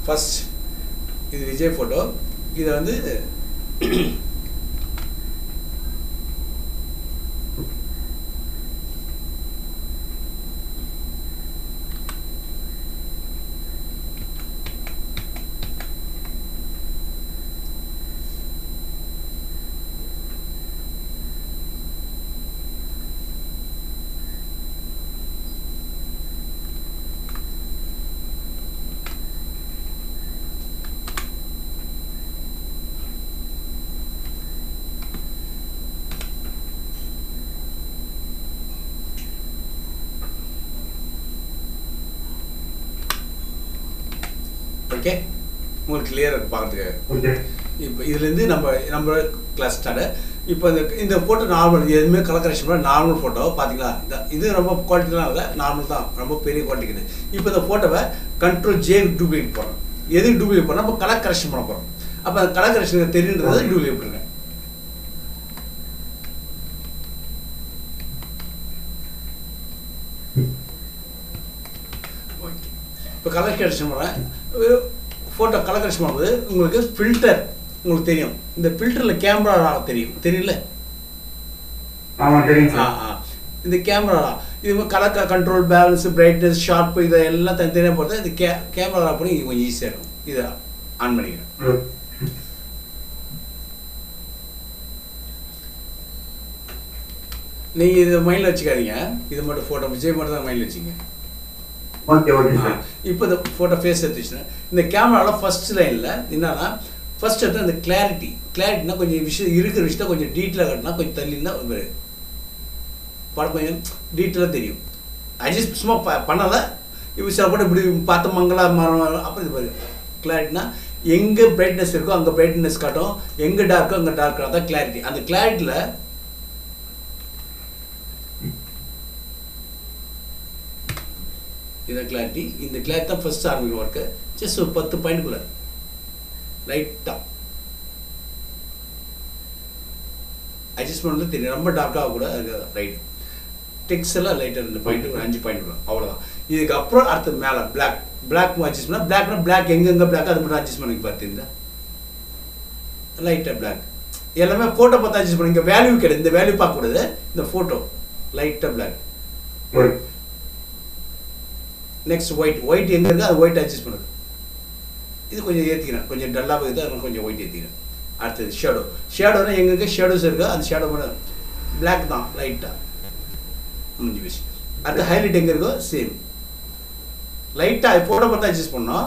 First இது Vijay photo இதை வந்து ஓகே உங்களுக்கு கிளியர் இருக்கு பார்க்கறதுக்கு ஓகே இப்போ இதுலேருந்து நம்ம நம்ம கிளாஸ் ஸ்டார்ட் இப்போ இந்த இந்த ஃபோட்டோ நார்மல் எதுவுமே கலர் கரெக்ஷன் பண்ண நார்மல் ஃபோட்டோ பார்த்தீங்களா இந்த இது ரொம்ப குவாலிட்டிலாம் இல்லை நார்மல் தான் ரொம்ப பெரிய குவாலிட்டி கிடையாது இப்போ இந்த ஃபோட்டோவை கண்ட்ரோல் ஜே டூப்ளிகேட் போடுறோம் எதுக்கு டூப்ளிகேட் பண்ணால் நம்ம கலர் கரெக்ஷன் பண்ண போகிறோம் அப்போ அந்த கலர் கரெக்ஷன் தெரியுன்றதை டூப்ளிகேட் பண்ணுறேன் ஓகே இப்போ கலர் கரெக்ஷன் பண்ணுறேன் ஃபோட்டோ கலர் கரெக்ஷன் பண்ணும்போது உங்களுக்கு ஃபில்டர் உங்களுக்கு தெரியும் இந்த ஃபில்டரில் கேமரா தெரியும் தெரியல ஆமா தெரியும் ஆ சார் ஆ இந்த கேமரா இது colour control balance brightness sharp இதை எல்லாம் தனித்தனியாக போகிறது இந்த கே கேமரா பண்ணி கொஞ்சம் ஈஸியாக இருக்கும் இதை ஆன் பண்ணிக்கிறேன் நீங்கள் இதை மைண்டில் வச்சுக்காதீங்க இது மட்டும் ஃபோட்டோ விஜய் மட்டும் தான் மைண்டில் வச்சுங்க ஓகே ஓகே சார் இப்போ இந்த ஃபோட்டோ ஃபேஸ் எடுத்துச்சுன்னா இந்த கேமராவில் ஃபர்ஸ்ட் லைனில் என்னன்னா ஃபர்ஸ்ட் எடுத்து அந்த கிளாரிட்டி கிளாரிட்டினா கொஞ்சம் விஷயம் இருக்கிற விஷயத்த கொஞ்சம் டீட்டெயிலாக கட்டினா கொஞ்சம் தள்ளினா ஒரு படம் கொஞ்சம் டீட்டெயிலாக தெரியும் அட்ஜஸ்ட் சும்மா ப பண்ணலை இப்போ சில படம் இப்படி பார்த்த மங்களா மரம் அப்போ இது பாருங்க கிளாரிட்டினா எங்கே பிரைட்னஸ் இருக்கோ அங்கே பிரைட்னஸ் காட்டும் எங்கே டார்க்கோ அங்கே டார்க் அதான் கிளாரிட்டி அந்த கிளாரிட்டியில் இந்த கிளாரிட்டி இந்த கிளாரிட்டி தான் ஃபர்ஸ்ட் ஆரம்பிக்கும் ஒர்க்கு ஜஸ்ட் ஒரு பத்து பாயிண்ட்குள்ள லைட்டாக அட்ஜஸ்ட்மெண்ட் வந்து தெரியும் ரொம்ப டார்க்காக கூட ரைட் டெக்ஸ் எல்லாம் லைட்டாக ரெண்டு பாயிண்ட் ஒரு அஞ்சு பாயிண்ட் வரும் அவ்வளோதான் இதுக்கப்புறம் அடுத்து மேலே பிளாக் பிளாக் அட்ஜஸ்ட் பண்ணால் பிளாக்னா பிளாக் எங்கெங்கே பிளாக் அது மட்டும் அட்ஜஸ்ட் பண்ணி பார்த்தீங்களா லைட்டாக பிளாக் எல்லாமே ஃபோட்டோ பார்த்து அட்ஜஸ்ட் பண்ணி இங்கே வேல்யூ கிடையாது இந்த வேல்யூ பார்க்கக்கூடாது இந்த ஃபோட்டோ லைட்டாக black okay next white white எங்கே இருக்குது அது ஒயிட் அட்ஜஸ்ட் பண்ணுது இது கொஞ்சம் ஏற்றிக்கிறேன் கொஞ்சம் டல்லாக இருக்குது அதனால கொஞ்சம் ஒயிட் ஏற்றிக்கிறேன் அடுத்தது ஷேடோ ஷேடோனா எங்கெங்கே ஷேடோஸ் இருக்கோ அந்த ஷேடோ பண்ண பிளாக் தான் லைட்டாக முடிஞ்சு போச்சு அடுத்து ஹைலைட் எங்கே இருக்கோ சேம் லைட்டாக ஃபோட்டோ பார்த்து அட்ஜஸ்ட் பண்ணோம்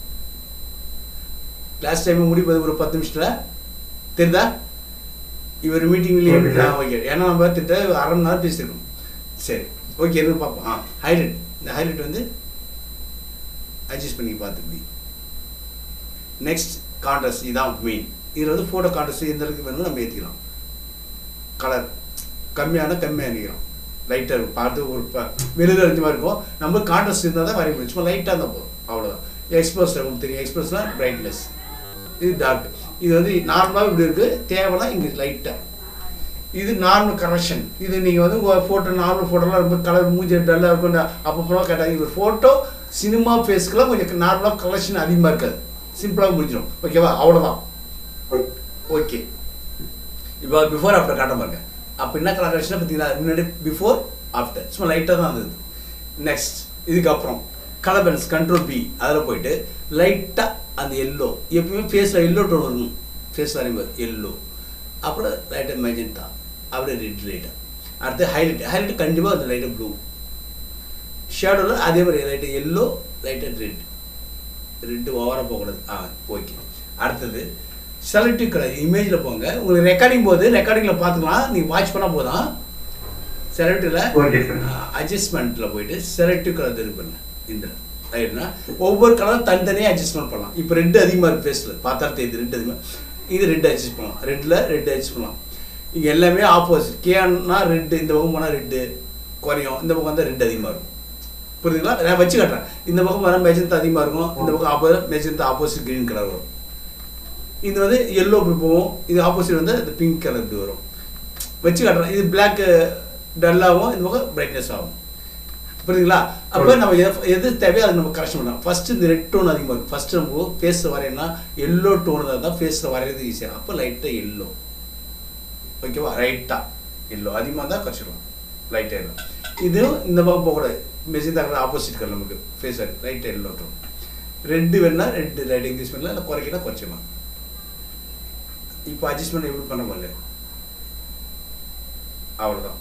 லாஸ்ட் டைம் முடிப்பது ஒரு பத்து நிமிஷத்தில் தெரியுதா இவர் மீட்டிங்லேயே Okay, sir. ஓகே ஏன்னா நம்ம திட்ட அரை மணி நேரம் பேசியிருக்கோம் சரி ஓகே இருந்து பார்ப்போம் ஆ ஹைலைட் இந்த ஹைலைட் வந்து அட்ஜஸ்ட் பண்ணி பார்த்துப்பி நெக்ஸ்ட் கான்ட்ராஸ்ட் இதான் மெயின் இதில் வந்து ஃபோட்டோ கான்ட்ராஸ்ட் எந்த அளவுக்கு வேணுமோ நம்ம ஏற்றிக்கலாம் கலர் கம்மியான கம்மியாக நிற்கிறோம் லைட்டாக இருக்கும் பார்த்து ஒரு ப வெளியில் இருந்த மாதிரி இருக்கும் நம்ம கான்ட்ராஸ்ட் இருந்தால் தான் வரைய முடியும் சும்மா லைட்டாக இருந்தால் போதும் அவ்வளோதான் எக்ஸ்பிரஸ் உங்களுக்கு தெரியும் எக்ஸ்பிரஸ்னால் பிரைட்னஸ் இது டார்க் இது வந்து நார்மலாக இப்படி இருக்குது தேவைன்னா இங்கே லைட்டாக இது நார்மல் கரெக்ஷன் இது நீங்கள் வந்து உங்கள் ஃபோட்டோ நார்மல் ஃபோட்டோலாம் ரொம்ப கலர் மூஞ்சி டல்லாக இருக்கும் அப்போ போனால் கேட்டாங்க இது ஃபோட்டோ சினிமா ஃபேஸ்க்கெலாம் கொஞ்சம் நார்மலாக கலெக்ஷன் அதிகமாக இருக்காது சிம்பிளாக முடிஞ்சிடும் ஓகேவா அவ்வளோதான் ஓகே இப்போ பிஃபோர் ஆஃப்டர் காட்ட பாருங்க அப்போ என்ன கலர் கரெக்ஷனாக பார்த்தீங்களா முன்னாடி பிஃபோர் ஆஃப்டர் சும்மா லைட்டாக தான் இருந்தது நெக்ஸ்ட் இதுக்கப்புறம் கலர் பேலன்ஸ் கண்ட்ரோல் பி அதில் போயிட்டு லைட்டாக அந்த எல்லோ எப்பவுமே ஃபேஸில் எல்லோ டோன் இருக்கும் ஃபேஸ் வரையும்போது எல்லோ அப்புறம் லைட்டாக மெஜந்தா அப்படியே ரெட் லைட்டாக அடுத்து ஹைலைட் ஹைலைட் கண்டிப்பாக அந்த லைட்டாக ப்ளூ ஷேடோவில் அதே மாதிரி லைட்டாக எல்லோ லைட்டாக ரெட் ரெட்டு ஓவராக போகக்கூடாது ஆ ஓகே அடுத்தது செலக்டிவ் கலர் இமேஜில் போங்க உங்களுக்கு ரெக்கார்டிங் போது ரெக்கார்டிங்கில் பார்த்துக்கலாம் நீங்கள் வாட்ச் பண்ணால் போதும் செலக்டிவில் ஓகே சார் அட்ஜஸ்ட்மெண்ட்டில் போயிட்டு செலக்டிவ் கலர் தெரிவு பண்ணு இந்த ரைட்னா ஒவ்வொரு கலரும் தனித்தனியாக அட்ஜஸ்ட்மெண்ட் பண்ணலாம் இப்போ ரெட்டு அதிகமாக இருக்குது ஃபேஸில் பார்த்தா தெரியுது ரெட்டு அதிகமாக இது ரெட் அட்ஜஸ்ட் பண்ணலாம் ரெட்டில் ரெட் அட்ஜஸ்ட் பண்ணலாம் இங்கே எல்லாமே ஆப்போசிட் கேன்னா ரெட்டு இந்த பக்கம் போனால் ரெட்டு குறையும் இந்த பக்கம் வந்தால் ரெட் அதிகமாக இருக்கும் புரியுதுங்களா நான் வச்சு காட்டுறேன் இந்த பக்கம் வர மெஜந்தா அதிகமாக இருக்கும் இந்த பக்கம் ஆப்போ மெஜந்தா ஆப்போசிட் க்ரீன் கலர் வரும் இது வந்து எல்லோ இப்படி போகும் இது ஆப்போசிட் வந்து இந்த பிங்க் கலர் இப்படி வரும் வச்சு காட்டுறேன் இது பிளாக் டல்லாகவும் இந்த பக்கம் பிரைட்னஸ் ஆகும் புரியுதுங்களா அப்போ நம்ம எது- எது தேவையோ அதை நம்ம கரெக்ஷன் பண்ணலாம் ஃபர்ஸ்ட் இந்த ரெட் டோன் அதிகமாக இருக்கும் ஃபர்ஸ்ட் நம்ம ஃபேஸில் வரையணும்னா எல்லோ டோன் தான் ஃபேஸில் வரைகிறது ஈஸியாக அப்போ லைட்டாக எல்லோ ஓகேவா ரைட்டாக எல்லோ அதிகமாக இருந்தால் குறைச்சிடலாம் லைட்டாக எல்லோ இதுவும் இந்த பக்கம் போகக்கூடாது மெஷின் தகுந்த ஆப்போசிட் கலர் நமக்கு face right yellow tone red வேணா ரெட்டு லைட் இன்க்ரீஸ் பண்ணலாம் இல்லை குறைக்கினா குறைச்சிடலாம் இப்போ அட்ஜஸ்ட்மெண்ட் எப்படி பண்ண பாருங்க அவ்வளோதான்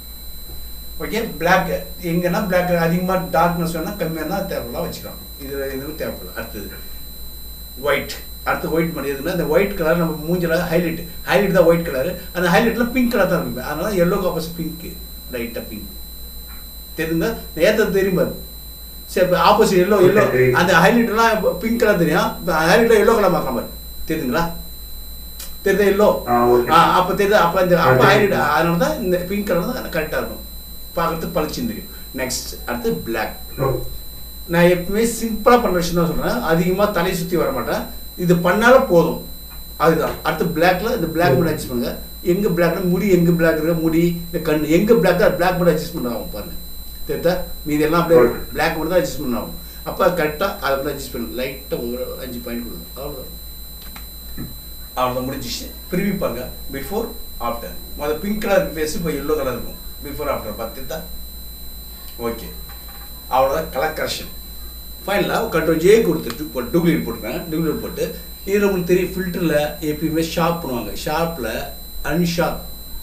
ஓகே பிளாக் எங்கன்னா பிளாக் அதிகமாக டார்க்னஸ் வேணால் கம்மியாக இருந்தால் தேவைப்படலாம் வச்சுக்கலாம் இதில் எதுவும் தேவைப்படலாம் அடுத்தது ஒயிட் அடுத்து ஒயிட் பண்ணி எதுனா இந்த ஒயிட் கலர் நம்ம மூஞ்சில ஹைலைட் ஹைலைட் தான் ஒயிட் கலர் அந்த ஹைலைட்ல பிங்க் கலர் தான் இருக்கும் அதனால எல்லோ ஆப்போசிட் பிங்க் லைட்டாக பிங்க் தெரியுங்க நேற்று தெரியும் பாரு சரி இப்போ ஆப்போசிட் எல்லோ எல்லோ அந்த ஹைலைட்லாம் பிங்க் கலர் தெரியும் இப்போ ஹைலைட்ல எல்லோ கலர் மாற்றலாம் பாரு தெரியுதுங்களா தெரியுதா எல்லோ ஆ, okay. ஆ அப்போ தெரியுது அப்போ இந்த அப்போ ஆ, ஹைலைட் தெரியுது. அதனால தான் இந்த பிங்க் கலர் தான் கரெக்டாக இருக்கும் பார்க்கறதுக்கு பளிச்சுன்னு தெரியும் நெக்ஸ்ட் அடுத்து பிளாக் நான் எப்பவுமே சிம்பிளாக பண்ணுற விஷயம் தான் சொல்கிறேன் அதிகமாக தலை சுற்றி வர மாட்டேன் இது பண்ணாலும் போதும் அதுதான் அடுத்து பிளாக்ல இந்த பிளாக் மட்டும் அட்ஜஸ்ட் பண்ணுங்க எங்கே பிளாக்ல முடி எங்கே பிளாக் இருக்க முடி இந்த கண் எங்கே பிளாக் பிளாக் மட்டும் அட்ஜஸ்ட் ஆகும் பாருங்க தெரியுதா மீதி எல்லாம் அப்படியே Okay. பிளாக் மட்டும் தான் அட்ஜஸ்ட் ஆகும் அப்போ கரெக்டாக அதை மட்டும் அட்ஜஸ்ட் பண்ணு லைட்டாக ஒரு அஞ்சு பாயிண்ட் கொடுங்க அவ்வளோதான் அவ்வளோதான் முடிஞ்சிச்சு ப்ரிவியூ பாருங்க பிஃபோர் ஆஃப்டர் முதல்ல பிங்க் கலர் ஃபேஸ் இப்போ எல்லோ கலர் இருக்கும் பிஃபோர் ஆஃப்டர் பார்த்துட்டா ஓகே அவ்வளோதான் கலர் கரெக்ஷன் ஃபைனலாக கண்ட்ரோல் ஜே கொடுத்துட்டு இப்போ டூப்ளிகேட் போட்டுருக்கேன் டூப்ளிகேட் போட்டு இதில் உங்களுக்கு தெரியும் ஃபில்டரில் எப்பயுமே ஷார்ப் பண்ணுவாங்க ஷார்ப்பில் அன்ஷார்ப்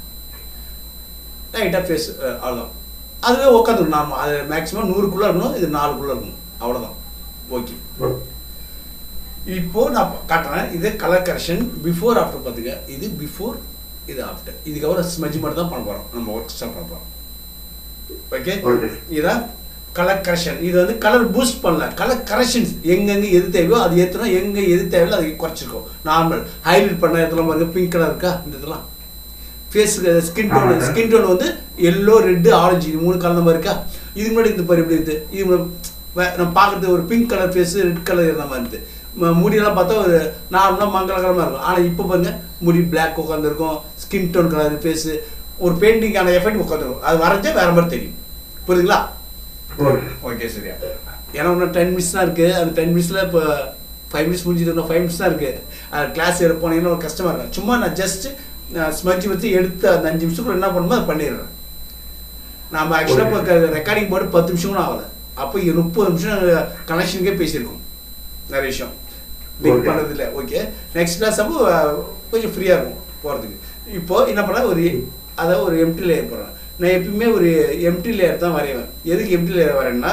லைட்டாக ஃபேஸ் அவ்வளோதான் அதுவே உட்காந்துரும் நார்மல் அது மேக்ஸிமம் நூறுக்குள்ளே இருக்கணும் இது நாலுக்குள்ளே இருக்கணும் அவ்வளோதான் ஓகே இப்போ நான் காட்டுறேன் இது கலர் கரெக்ஷன் பிஃபோர் ஆஃப்டர் பார்த்துக்க இது பிஃபோர் இது ஆஃப்டர் இதுக்கப்புறம் ஸ்மெஜ் மட்டும் தான் பண்ண போகிறோம் நம்ம ஒர்க் ஸ்டார்ட் பண்ண போகிறோம் ஓகே Okay. இதான் கலர் கரெக்ஷன் இது வந்து கலர் பூஸ்ட் பண்ணல கலர் கரெக்ஷன்ஸ் எங்கெங்க எது தேவையோ அது ஏற்றணும் எங்கே எது தேவையோ அதை குறைச்சிருக்கோம் நார்மல் ஹைலைட் பண்ண இடத்துல பாருங்க பிங்க் கலர் இருக்கா இந்த இதெல்லாம் ஃபேஸுக்கு ஸ்கின் டோன் ஆமாங்க. ஸ்கின் டோன் வந்து எல்லோ ரெட்டு ஆரஞ்சு இது மூணு கலந்த மாதிரி இருக்கா இதுக்கு முன்னாடி இந்த பாரு எப்படி இருந்து இது முன்னாடி வே- நம்ம பார்க்கறது ஒரு pink colour face red colour இருந்த மாதிரி இருந்து ம- முடியெல்லாம் பார்த்தா ஒரு நார்மலாக மங்களகரமாக இருக்கும் ஆனால் இப்போ பாருங்க முடி பிளாக் உட்காந்துருக்கும் ஸ்கின் டோன் கலர் ஃபேஸு ஒரு பெயிண்டிங்கான எஃபெக்ட் உட்காந்துருக்கும் அது வரைஞ்சா வேற மாதிரி தெரியும் புரியுதுங்களா Okay. ஓகே சரியா ஏன்னா இன்னும் டென் மினிட்ஸ் தான் இருக்குது அந்த டென் மினிட்ஸில் இப்போ ஃபைவ் மினிட்ஸ் முடிஞ்சது இன்னும் ஃபைவ் மினிட்ஸ் தான் இருக்குது அது கிளாஸ் எடுக்க போனீங்கன்னா ஒரு கஷ்டமாக இருக்கும் சும்மா நான் ஜஸ்ட் ஸ்மஜ் வச்சு எடுத்து அந்த அஞ்சு நிமிஷத்துக்குள்ள என்ன பண்ணுமோ அதை பண்ணிடுறேன் நம்ம ஆக்சுவலாக இப்போ ரெக்கார்டிங் போட்டு பத்து நிமிஷம் கூட ஆகலை அப்போ இங்க முப்பது நிமிஷம் கனெக்ஷனுக்கே பேசியிருக்கோம் நிறைய விஷயம் லிங்க் Okay. பண்ணுறதில்ல ஓகே நெக்ஸ்ட் கிளாஸ் அப்போ அஹ், கொஞ்சம் ஃப்ரீயாக இருக்கும் போகிறதுக்கு இப்போ என்ன பண்ண ஒரு அதாவது ஒரு எம்டி லேயர் போடுறேன் நான் எப்பயுமே ஒரு எம்டி லேயர் தான் வரைவேன் எதுக்கு எம்டி லேயர் வரையேன்னா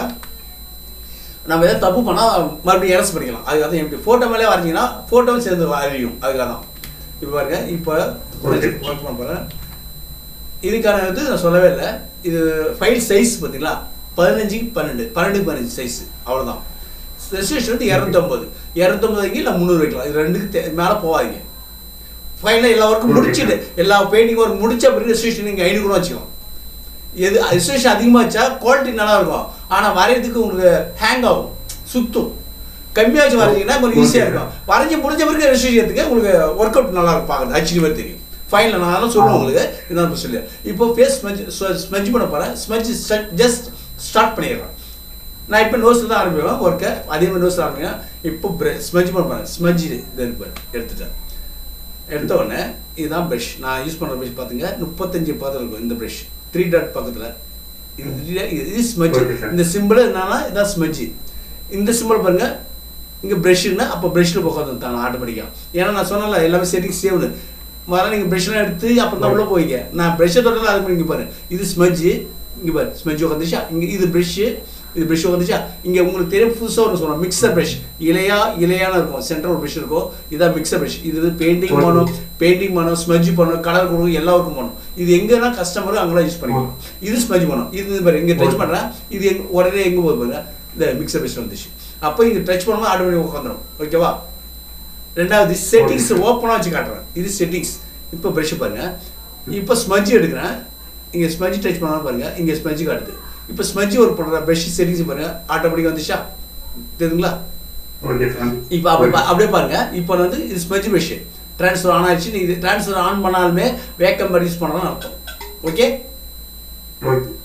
நம்ம எதாவது தப்பு பண்ணால் மறுபடியும் எரஸ் பண்ணிக்கலாம் அதுக்காக தான் எம்டி ஃபோட்டோ மேலே வரைஞ்சிங்கன்னா ஃபோட்டோவும் சேர்ந்து வரையும் அதுக்காக தான் இப்போ பாருங்க இப்போ Okay. ஒர்க் பண்ண போகிறேன் இதுக்கான இது நான் சொல்லவே இல்லை இது ஃபைல் சைஸ் பார்த்தீங்களா பதினஞ்சுக்கு பன்னெண்டு பன்னெண்டுக்கு பதினஞ்சு சைஸ் அவ்வளோதான் ரெஜிஸ்ட்ரேஷன் வந்து இரநூத்தம்பது இரநூத்தம்பது வைக்க இல்லை முந்நூறு வைக்கலாம் இது ரெண்டுக்கு தே- மேலே போகாதீங்க ஃபைனலாக எல்லா ஒர்க்கும் Okay. முடிச்சுட்டு எல்லா பெயிண்டிங் ஒர்க் முடிச்ச பிறகு ரெஜிஸ்ட்ரேஷன் நீங்கள் ஐநூறு வச்சுக்கலாம் எது ரெஜிஸ்ட்ரேஷன் அதிகமாக வச்சா குவாலிட்டி நல்லா இருக்கும் ஆனால் வரையறதுக்கு உங்களுக்கு ஹேங் ஆகும் சுத்தும் கம்மியாக வச்சு வரைஞ்சிங்கன்னா கொஞ்சம் ஈஸியாக Okay. இருக்கும் வரைஞ்சி முடிஞ்ச பிறகு ரெஜிஸ்ட்ரேஷன் எடுத்துக்க உங்களுக்கு ஒர்க் அவுட் நல்லா இருக்கும் பார்க்குறது ஹச்டி மாதிரி தெரியும் ஃபைனல் நான் அதெல்லாம் சொல்லுவேன் ஆ. உங்களுக்கு இதான் இப்போ சொல்லி இப்போ ஃபேஸ் ஸ்மெஜ் ஸ்மெஜ் பண்ண போகிறேன் ஸ்மெஜ் ஜஸ்ட் ஸ்டார்ட் பண்ணிடுறேன் நான் இப்போ நோஸில் தான் ஆரம்பிப்பேன் ஒர்க்கை அதே மாதிரி நோஸில் ஆரம்பிக்கிறேன் இப்போ ஸ்மெஜ் பண்ண போகிறேன் ஸ்மெஜ் இது இருப்பார் எடுத்துட்டேன் எடுத்த உடனே இதுதான் ப்ரஷ் நான் யூஸ் பண்ணுற ப்ரஷ் பார்த்துங்க முப்பத்தஞ்சு பதம் இருக்கும் இந்த ப்ரஷ் த்ரீ டாட் பக்கத்தில் இது three- இது ஸ்மெஜ் Okay, sir. இந்த சிம்பிள் என்னன்னா இதான் ஸ்மெஜ் இந்த சிம்பிள் பாருங்க இங்கே ப்ரஷ்னா அப்போ ப்ரஷ்ல உட்காந்து வந்துட்டாங்க ஆட்டோமேட்டிக்காக ஏன்னா நான் சொன்னல எல்லாமே செட்டிங் சேவ்னு முதல்ல நீங்கள் ப்ரஷ்லாம் எடுத்து அப்புறம் தான் உள்ளே போய்க்க நான் ப்ரஷ்ஷை தொட்டாலும் அது இங்கே பாரு இது ஸ்மெஜ் இங்கே பாரு ஸ்மெஜ் உட்காந்துச்சா இங்கே இது ப்ரஷ்ஷு இது ப்ரஷ் வந்துச்சா இங்கே உங்களுக்கு தெரியும் புதுசாக ஒன்று சொல்லணும் மிக்சர் ப்ரஷ் இலையா இலையான இருக்கும் சென்ட்ரல் ப்ரஷ் இருக்கும் இதான் மிக்சர் ப்ரஷ் இது வந்து பெயிண்டிங் Okay. பண்ணணும் பெயிண்டிங் பண்ணணும் ஸ்மெஜ் பண்ணணும் கலர் கொடுக்கணும் எல்லா ஒர்க்கும் பண்ணணும் இது எங்கன்னா கஸ்டமர் அங்கெல்லாம் யூஸ் பண்ணிக்கலாம் இது ஸ்மெஜ் பண்ணணும் இது இது பாரு இங்கே டச் Okay. பண்ணுறேன் இது எங்க உடனே எங்கே போகுது பாருங்க இந்த மிக்சர் ப்ரஷ் வந்துச்சு அப்போ இங்கே டச் பண்ணும்போது ஆட்டோமேட்டிக் உட்காந்துரும் ஓகேவா ரெண்டாவது செட்டிங்ஸ் ஓப்பனாக வச்சு காட்டுறேன் இது செட்டிங்ஸ் இப்போ ப்ரஷ் பாருங்க இப்போ ஸ்மஜ் எடுக்கிறேன் இங்கே ஸ்மஜ் டச் பண்ணா பாருங்க இங்கே ஸ்மஜ் காட்டுது இப்போ ஸ்மஜ் ஒர்க் பண்ணுற ப்ரஷ் செட்டிங்ஸ் பாருங்க ஆட்டோமேட்டிக் வந்துச்சா தெரியுதுங்களா ஓகே சார் இப்போ அப்படி பா- அப்படியே பாருங்க இப்போ வந்து இது ஸ்மெஜ் ப்ரஷ் ட்ரான்ஸ்ஃபர் ஆன் ஆச்சு நீ இது ட்ரான்ஸ்ஃபர் ஆன் பண்ணாலுமே வேக்கம் யூஸ் பண்ணலாம் அர்த்தம் ஓகே ஓகே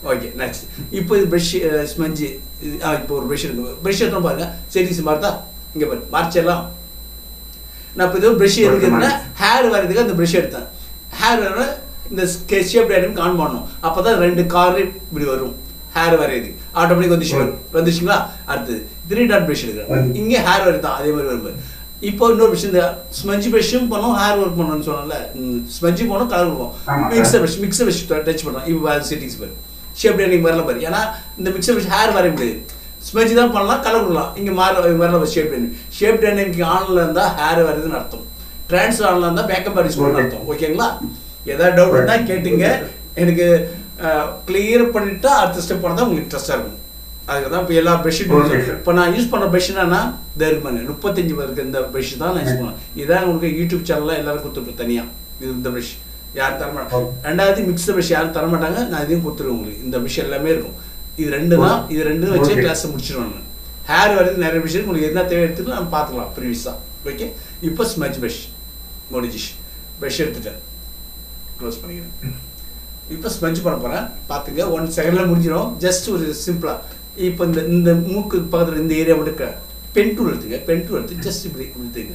ஓகே நெக்ஸ்ட் இப்போ இது ப்ரஷ் ஸ்பஞ்சு ஆ இப்போ ஒரு ப்ரஷ் இருக்கு ப்ரஷ் எடுத்தோம் பாருங்க செட்டிங்ஸ் மாறுதா இங்கே பாரு மார்ச்செல்லாம் நான் இப்போ இது ப்ரஷ் இருக்குதுன்னா ஹேர் வர்றதுக்கு அந்த ப்ரஷ் எடுத்தேன் ஹேர் வர இந்த ஷேப் டைம் ஆன் பண்ணணும் அப்போ தான் ரெண்டு கார் இப்படி வரும் ஹேர் வரையுது ஆட்டோமேட்டிக் வந்துச்சு வரும் வந்துச்சுங்களா அடுத்தது த்ரீ டாட் ப்ரஷ் எடுக்கிறேன் இங்கே ஹேர் வருது தான் அதே மாதிரி வரும் இப்போ இன்னொரு விஷயம் இந்த ஸ்மஞ்சு ப்ரஷ்ஷும் பண்ணோம் ஹேர் ஒர்க் பண்ணணும்னு சொன்னோம்ல ஸ்மஞ்சு போனோம் கலர் கொடுப்போம் ஆமா. Mixer brush mixer brush touch பண்ணலாம் இப்போ செட்டிங்ஸ் பாரு ஷேப் டைனிங் வரல பாரு ஏன்னா இந்த மிக்சர் ப்ரஷ் ஹேர் வரைய முடியாது ஸ்மெஜ் தான் பண்ணலாம் கலர் கொடுக்கலாம் இங்கே மாற வரல ஷேப் டைனிங் ஷேப் டைனிங்க்கு ஆனில் இருந்தால் ஹேர் வருதுன்னு அர்த்தம் ட்ரான்ஸ் ஆனில் இருந்தால் பேக்கப் அடிச்சு பண்ணணும் அர்த்தம் ஓகேங்களா ஏதாவது டவுட் இருந்தால் கேட்டுங்க எனக்கு கிளியர் பண்ணிட்டா அடுத்த ஸ்டெப் பண்ணால் உங்களுக்கு இன்ட்ரெஸ்டாக இருக்கும் அதுக்கு தான் இப்போ எல்லா பெட்ஷீட் Okay, sir. இப்போ நான் யூஸ் பண்ண பெட்ஷீட் என்னன்னா இந்த இருக்கு பாருங்க முப்பத்தஞ்சு பேருக்கு இந்த பெட்ஷீட் தான் நான் யூஸ் பண்ணேன் இதான் உங்களுக்கு யூடியூப் சேனலில் எல்லாரும் கொடுத்துருப்பேன் தனியாக இது இந்த ப்ரஷ் யாரும் தர மாட்டாங்க Okay. ரெண்டாவது மிக்சர் ப்ரஷ் யாரும் தர மாட்டாங்க நான் இதையும் கொடுத்துருவேன் உங்களுக்கு இந்த ப்ரஷ் எல்லாமே இருக்கும் இது ரெண்டு தான் இது ரெண்டும் வச்சு Okay. கிளாஸ் முடிச்சிடுவேன் நான் ஹேர் வரது நிறைய விஷயம் உங்களுக்கு என்ன தேவை எடுத்துட்டு நம்ம பார்த்துக்கலாம் ப்ரீவியஸாக ஓகே இப்போ ஸ்மஜ் ப்ரஷ் முடிஞ்சிச்சு ப்ரஷ் எடுத்துட்டேன் க்ளோஸ் பண்ணிக்கிறேன் இப்போ ஸ்பஞ்ச் பண்ண போகிறேன் பார்த்துங்க ஒன் செகண்டில் முடிஞ்சிடும் ஜஸ்ட் ஒரு சிம்பிளாக இப்போ இந்த இந்த மூக்கு பக்கத்தில் இந்த ஏரியா மட்டும் க- பென் டூல் எடுத்துங்க பென் டூல் எடுத்து ஜஸ்ட் இப்படி எடுத்துங்க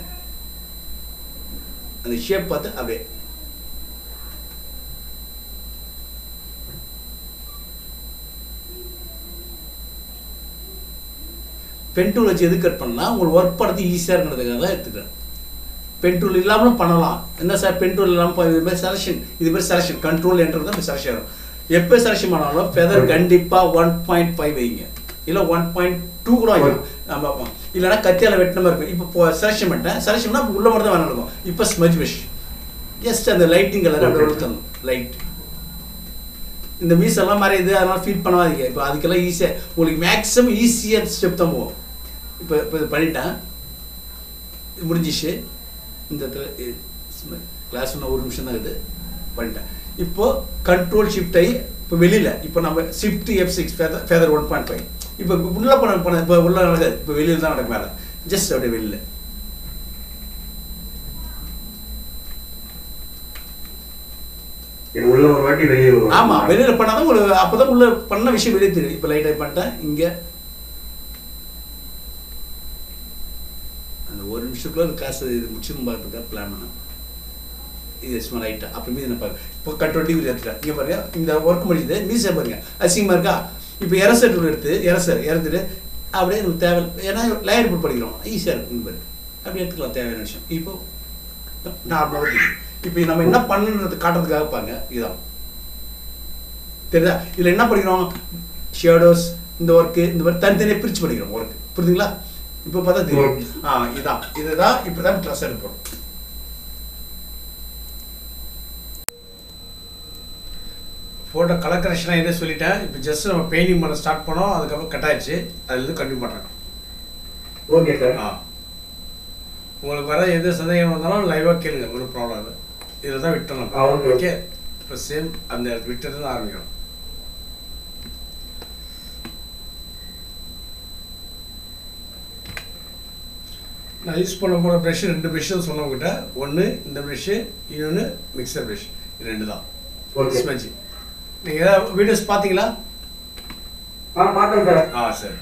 அந்த ஷேப் பார்த்து அப்படியே பென் டூல் வச்சு எது கட் பண்ணலாம் உங்களுக்கு ஒர்க் பண்ணுறது ஈஸியாக இருக்கிறதுக்காக தான் எடுத்துக்கிறேன் பென் டூல் இல்லாமலும் பண்ணலாம் என்ன சார் பென் டூல் இல்லாமல் ப- இது மாதிரி செலெக்ஷன் இது மாதிரி செலெக்ஷன் கண்ட்ரோல் என்ட்ரு தான் செலெக்ஷன் ஆகும் எப்போ செலெக்ஷன் பண்ணாலும் ஃபெதர் கண்டிப்பாக ஒன் பாயிண்ட் ஃபைவ் வைங்க இல்லை ஒன் பாயிண்ட் டூ கூட வைக்கலாம் நம்ம பார்ப்போம் இல்லைன்னா கத்தியால் வெட்டின மாதிரி இருக்கும் இப்போ செலெக்ஷன் பண்ணிட்டேன் செலெக்ஷன் பண்ணால் உள்ள மட்டும் தான் வேணும் இருக்கும் இப்போ ஸ்மஜ் விஷ் ஜஸ்ட் அந்த லைட்டிங் கலர் அப்படியே உளுத்தணும் லைட் இந்த மீஸ் எல்லாம் மறையுது அதனால ஃபீட் பண்ணாதீங்க இப்போ அதுக்கெல்லாம் ஈஸியாக உங்களுக்கு மேக்ஸிமம் ஈஸியாக ஸ்டெப் தான் போகும் இப்போ இப்போ இது பண்ணிட்டேன் இது முடிஞ்சிச்சு இந்த இடத்துல கிளாஸ் ஒன்று ஒரு நிமிஷம் தான் இது பண்ணிட்டேன் இப்போ கண்ட்ரோல் ஷிஃப்ட் ஆகி இப்போ வெளியில் இப்போ நம்ம shift F six feather feather one point five இப்போ உள்ள பண்ண பண்ண இப்போ உள்ள நடக்குது இப்போ வெளியில் தான் நடக்கும் மேலே ஜஸ்ட் அப்படியே வெளியில் இது உள்ள ஒரு வாட்டி வெளியே வரும் ஆமா வெளியில பண்ணாதான் ஒரு அப்பதான் உள்ள பண்ண விஷயம் வெளியே தெரியும் இப்போ லைட் பண்ணிட்டேன் இங்க அந்த ஒரு நிமிஷத்துக்குள்ள கிளாஸ் இது முடிச்சு பார்த்துக்கா பிளான் பண்ணேன் இது சும்மா லைட்டா அப்பயுமே என்ன பாருங்க இப்போ கட் டிகிரி எடுத்துட்டேன் இங்க பாருங்க இந்த ஒர்க் முடிஞ்சது மீசை பாருங்க அசிங்கமா இருக்கா இப்போ எரசர் டூல் எடுத்து எரசர் இறந்துட்டு அப்படியே எனக்கு தேவை ஏன்னா லேயர் போட்டு படிக்கிறோம் ஈஸியாக இருக்கும் பாருங்க அப்படி எடுத்துக்கலாம் தேவையான விஷயம் இப்போ நார்மலாக தெரியும் இப்போ நம்ம என்ன பண்ணுறது காட்டுறதுக்காக பாருங்க இதுதான் தெரியுதா இதில் என்ன படிக்கிறோம் ஷேடோஸ் இந்த ஒர்க்கு இந்த மாதிரி தனித்தனியாக பிரித்து படிக்கிறோம் ஒர்க் புரியுதுங்களா இப்போ பார்த்தா தெரியும் ஆ இதான் இதுதான் இப்படி தான் ட்ரெஸ் எடுப்போம் ஃபோட்டோ கலர் கரெக்ஷனாக என்ன சொல்லிட்டேன் இப்போ ஜஸ்ட் நம்ம பெயிண்டிங் பண்ண ஸ்டார்ட் பண்ணோம் அதுக்கப்புறம் கட் ஆயிடுச்சு அதுலேருந்து கண்டினியூ பண்ணுறேன் ஓகே சார் ஆ உங்களுக்கு வர எந்த சந்தேகம் வந்தாலும் லைவாக கேளுங்க ஒன்றும் ப்ராப்ளம் இல்லை இதில் தான் விட்டோம் ஆ, நம்ம okay. ஓகே இப்போ சேம் அந்த விட்டது தான் ஆரம்பிக்கிறோம் நான் யூஸ் பண்ண போகிற ப்ரஷ் ரெண்டு ப்ரஷ் தான் சொன்னேன் உங்ககிட்ட ஒன்று இந்த ப்ரஷ்ஷு இன்னொன்று மிக்சர் ப்ரஷ் இது ரெண்டு தான் Okay. ஸ்மெஜி நீங்கள் ஏதாவது வீடியோஸ் பார்த்தீங்களா ஆ பார்த்தேன் சார் ஆ சரி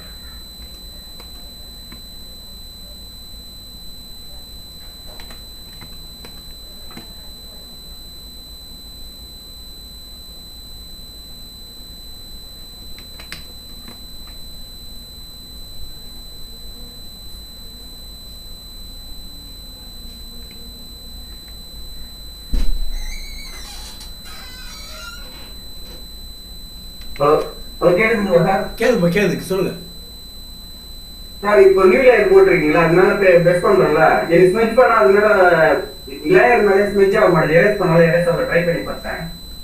ஹலோ ஹலோ கேக்குதுங்களா சார் கேளுப்பா கேளுக்கு சொல்லுங்கள் சார் இப்போ நியூ லேயர் போட்டிருக்கீங்களா அதனால பெஸ்ட் பண்றேன்ல எனக்கு ஸ்மெச் பண்ணா அதனால லேயர் மேலே ஸ்மெச் ஆக மாட்டேது எரேஸ் பண்ணாலும் எரேஸ் ஆகல ட்ரை பண்ணி பார்த்தேன்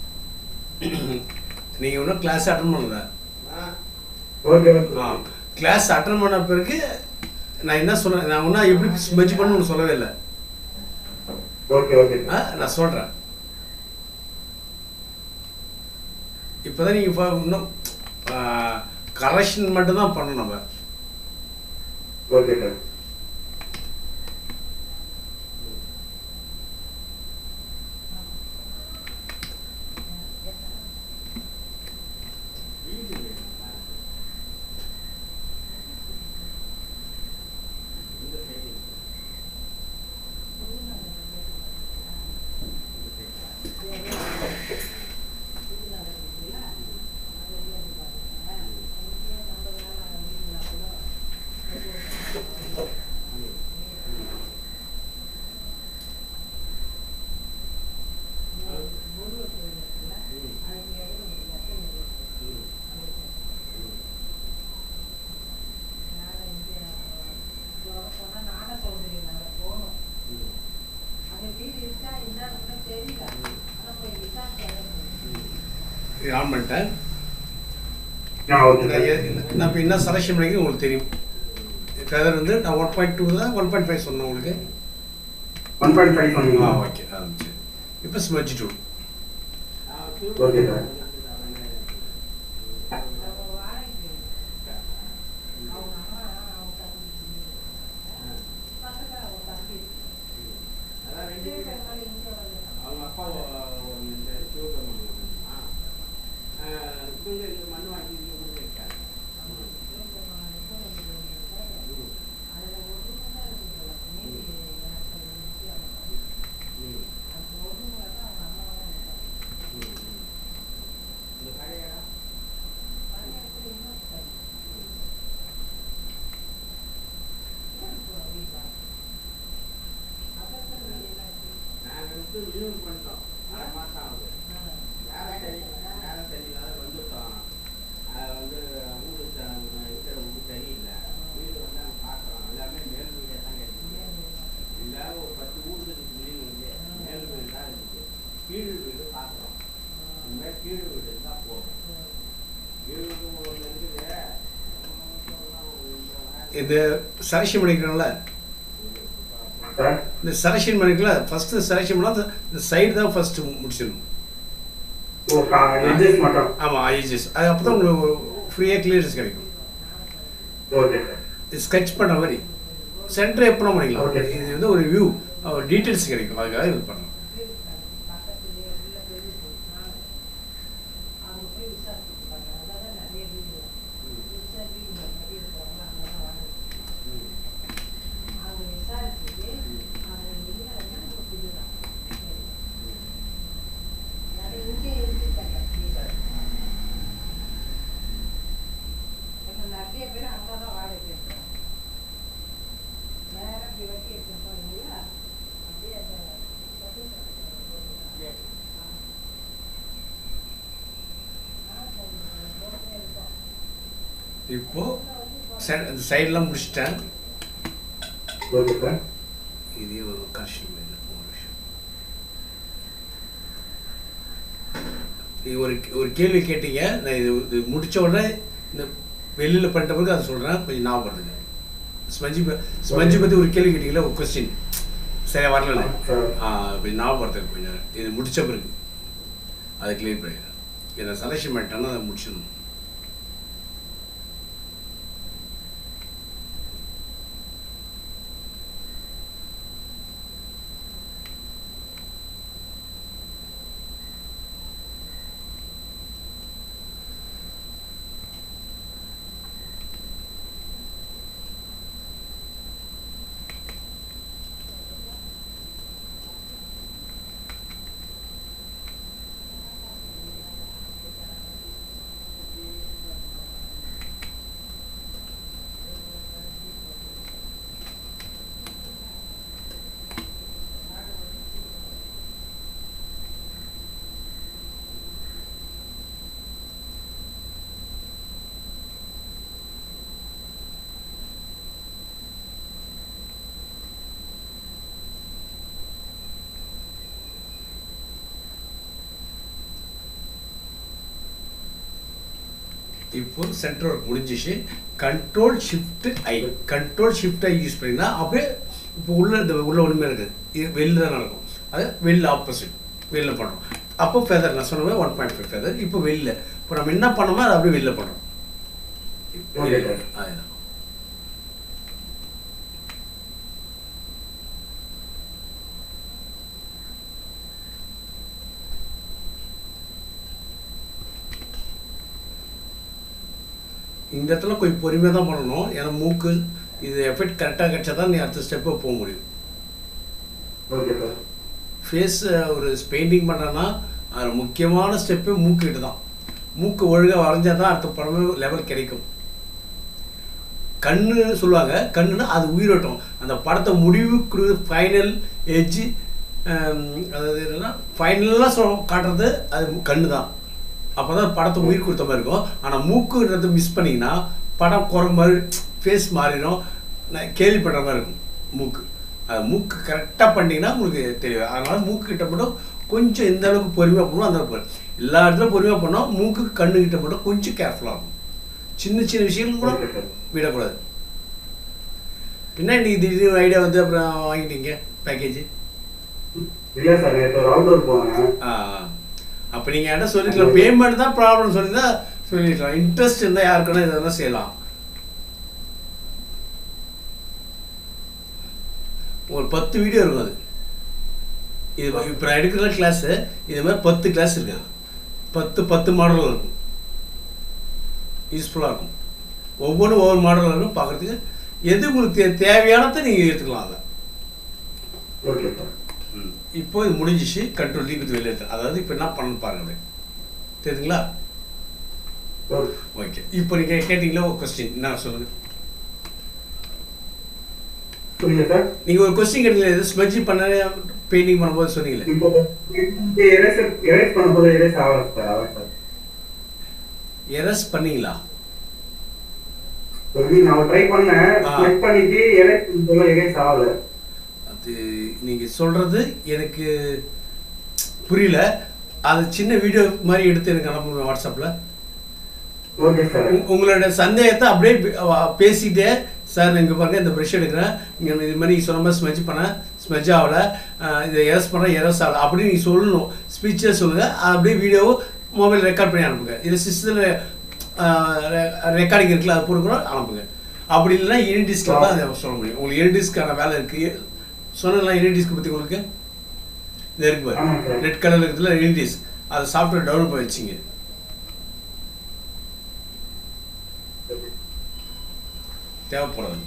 நீங்கள் இன்னும் கிளாஸ் அட்டன் பண்ணல ஓகே ஆ ஓகே கிளாஸ் அட்டன் பண்ண பிறகு நான் என்ன சொன்னேன் நான் ஒன்றும் எப்படி மெஜ் பண்ணணும்னு சொல்லவே இல்லை ஓகே ஓகே ஆ நான் சொல்கிறேன் இப்போ தான் நீங்கள் இன்னும் கரெக்ஷன் மட்டும்தான் பண்ணணும் நம்ம ஓகே சார் இது ஆன் பண்ணிட்டேன் ஆ ஓகே நான் எ- நான் இப்போ என்ன செலெக்ஷன் பண்ணிக்கிறேன் உங்களுக்கு தெரியும் ஃபெதர் வந்து நான் ஒன் பாயிண்ட் டூ தான் ஒன் பாயிண்ட் ஃபைவ் சொன்னேன் உங்களுக்கு ஒன் பாயிண்ட் ஃபைவ் ஆ சொன்னீங்களா ஓகே ஆ சரி இப்போ ஸ்மெஜ் டூ ஓகே சார் அவங்க அப்பா ஒரு நிமிஷம் சிவபெருமான் இவங்க இந்த மண் வாங்கி இங்கே கொண்டு வைக்காங்க இந்த கடையா நாங்கள் வந்து ரினியூ பண்ணிட்டோம் ஆறு மாதம் ஆகுது வேலை சரி வேலை சரியில்லாத வந்துட்டோம் அது வந்து வீடு ச- இருக்கிற வீடு சரியில்லை வீடு வந்து நாங்கள் பார்க்குறோம் எல்லாமே மேல் வீடே தான் கிடைக்குது இல்லை ஒரு பத்து வீடு இருக்குது வெளியில் வந்து மேல் வீடு தான் இருக்குது கீழ் வீடு பார்க்குறோம் இந்த மாதிரி கீழ் வீடு இருந்தால் போதும் கீழ் வீடு ஒன்று இருக்குது இது செலெக்ஷன் பண்ணிக்கிறோம்ல சார் இந்த செலெக்ஷன் பண்ணிக்கல ஃபஸ்ட்டு செலெக்ஷன் பண்ணால் இந்த சைடு தான் ஃபஸ்ட்டு முடிச்சிடணும் ஓ எட்ஜஸ் மட்டும் ஆமாம் ஐஜிஎஸ் அது அப்போ தான் உங்களுக்கு ஃப்ரீயாக கிளியரன்ஸ் கிடைக்கும் ஓகே சார் இது ஸ்கெட்ச் பண்ண மாதிரி சென்டர் எப்போ பண்ணிக்கலாம் Okay. இது வந்து ஒரு வியூ டீட்டெயில்ஸ் கிடைக்கும் அதுக்காக இது பண்ணலாம் நிறைய பேர் அங்கதான் வாடகை கேட்குறாங்க நேரம் இப்படி வட்டி எடுத்துன்னு போறீங்களா அப்படியே அந்த இப்போ இந்த சைடெலாம் முடிச்சிட்டேன் ஓகே சார் இதே ஒரு கரெக்ஷன் பண்ணிடலாம் ஒரு விஷயம் இது ஒரு ஒரு கேள்வி கேட்டீங்க நான் இது இது முடிச்ச உடனே இந்த வெளியில் பண்ணிட்ட பிறகு அதை சொல்கிறேன் கொஞ்சம் ஞாபகப்படுத்துங்க ஸ்மஞ்சி ப- ஸ்மஞ்சி பற்றி ஒரு கேள்வி கேட்டீங்களா ஒரு கொஸ்டின் சரியா வரல சார் ஆ கொஞ்சம் ஞாபகப்படுத்துங்க கொஞ்சம் இது முடிச்ச பிறகு அதை கிளியர் பண்ணிடுறேன் இதை செலெக்ஷன் பண்ணிட்டேன்னா அதை முடிச்சிடணும் இப்போ சென்டர் ஒர்க் முடிஞ்சிச்சு control shift I control shift I use பண்ணினா அப்படியே இப்போ உள்ள இந்த உள்ள ஒன்றுமே இருக்குது இது வெளில தான் நடக்கும் அது வெளில ஆப்போசிட் வெளில பண்ணுறோம் அப்போ ஃபெதர் நான் சொன்ன ஒன் பாயிண்ட் ஃபைவ் ஃபெதர் இப்போ வெளில இப்போ நம்ம என்ன பண்ணோமோ அதை அப்படியே வெளில பண்ணுறோம் Okay, sir. அதுதான் இந்த இடத்துல கொஞ்சம் பொறுமையாக தான் பண்ணணும் ஏன்னா மூக்கு இது எஃபெக்ட் கரெக்டாக கிடைச்சா தான் நீ அடுத்த ஸ்டெப்பை போக முடியும் ஓகே சார் ஃபேஸ் ஒரு பெயிண்டிங் பண்ணுறேன்னா அதில் முக்கியமான ஸ்டெப்பே மூக்கிட்டு தான் மூக்கு ஒழுங்காக வரைஞ்சா தான் அடுத்த படமே லெவல் கிடைக்கும் கண்ணு சொல்லுவாங்க கண்ணுனா அது உயிரோட்டம் அந்த படத்தை முடிவுக்கு ஃபைனல் எஜ்ஜு அதாவது என்னன்னா ஃபைனலாக சொல் காட்டுறது அது கண்ணு தான் அப்போ தான் படத்தை உயிர் கொடுத்த மாதிரி இருக்கும் ஆனால் மூக்குன்றது மிஸ் பண்ணிங்கன்னா படம் குறை மாதிரி ஃபேஸ் மாறிடும் நான் கேள்விப்படுற மாதிரி இருக்கும் மூக்கு அது மூக்கு கரெக்டாக பண்ணிங்கன்னா உங்களுக்கு தெரியும் அதனால் மூக்கு கிட்ட மட்டும் கொஞ்சம் எந்த அளவுக்கு பொறுமையாக போகணும் அந்த அளவுக்கு பொறு- எல்லா இடத்துலையும் பொறுமையாக பண்ணோம் மூக்கு கண்ணுக்கிட்ட மட்டும் கொஞ்சம் கேர்ஃபுல்லாக இருக்கும் சின்ன சின்ன விஷயங்கள் கூட ஓகே சார் விடக்கூடாது என்ன இன்னைக்கு திடீர்னு ஐடியா வந்து அப்புறம் வாங்கிட்டீங்க பேக்கேஜ் இல்ல சார் நேற்று ஒரு அவுட்டோர் போனேன் ஆ அப்போ நீங்கள் என்ன சொல்லிக்கலாம் பேமெண்ட் தான் ப்ராப்ளம் சொல்லியிருந்தா சொல்லிக்கலாம் இன்ட்ரெஸ்ட் இருந்தால் யாருக்குன்னா இதெல்லாம் செய்யலாம் ஒரு பத்து வீடியோ இருக்கும் அது இது இப்போ நான் எடுக்கிற கிளாஸு இது மாதிரி பத்து கிளாஸ் இருக்கு பத்து பத்து மாடல் இருக்கும் யூஸ்ஃபுல்லாக இருக்கும் ஒவ்வொன்றும் ஒவ்வொரு மாடல் இருக்கும் பார்க்குறதுக்கு எது உங்களுக்கு தே- தேவையானதை நீங்கள் எடுத்துக்கலாம் அதை ஓகே சார் ம். இப்போ இது முடிஞ்சிச்சு கண்ட்ரோல் தீபத்து வெளியே எடுத்து அதாவது இப்போ என்ன பண்ணணும் பாருங்க தெரியுதுங்களா ஓகே ஓகே இப்போ நீங்கள் கேட்டிங்களா ஒரு கொஸ்டின் என்ன சொல்லுங்க புரியுது சார் நீங்கள் ஒரு கொஸ்டின் கேட்டீங்களா இது ஸ்மெட்ஜ் பண்ண பெயிண்டிங் பண்ணும்போது சொன்னீங்களே இப்போ எரேஸ் எரேஸ் பண்ணும்போது எரேஸ் ஆகல சார் ஆகல சார் எரஸ் பண்ணீங்களா சொல்லி நான் ட்ரை பண்ணேன் ஆ. செக் பண்ணிட்டு எரேஸ் பண்ணும்போது எரேஸ் ஆகல அது நீங்கள் சொல்கிறது எனக்கு புரியல அது சின்ன வீடியோ மாதிரி எடுத்து எனக்கு அனுப்புங்க வாட்ஸ்அப்பில் ஓகே சார் உங்க- உங்களோட சந்தேகத்தை அப்படியே பே- அவ- பேசிட்டே சார் இங்கே பாருங்க இந்த ப்ரெஷ் எடுக்கிறேன் இங்கே இது மாதிரி நீங்க சொன்ன மாதிரி ஸ்மெச் பண்ணேன் ஸ்மெச் ஆகல அஹ் இதை எரஸ் பண்ண எரஸ் ஆகல அப்படின்னு நீங்கள் சொல்லணும் ஸ்பீச்சே சொல்லுங்கள் அப்படியே வீடியோ மொபைல் ரெக்கார்ட் பண்ணி அனுப்புங்க இது சிஸ்டத்தில் ரெக்கார்டிங் இருக்குல்ல அது போட்டு கூட அனுப்புங்க அப்படி இல்லைன்னா யூனிடிஸ்கில் தான் அதை சொல்ல முடியும் உங்களுக்கு யூனிடிஸ்க்கான வேலை இருக்குது சொன்னலாம் யூனிடிஸ்க்கு பற்றி உங்களுக்கு இது இருக்கு ஆமா பாரு சார். ரெட் கலர் இருக்குதுல யூனிடிஸ் அதை சாஃப்ட்வேர் டவுன்லோட் பண்ணி வச்சிங்க தேவைப்படாது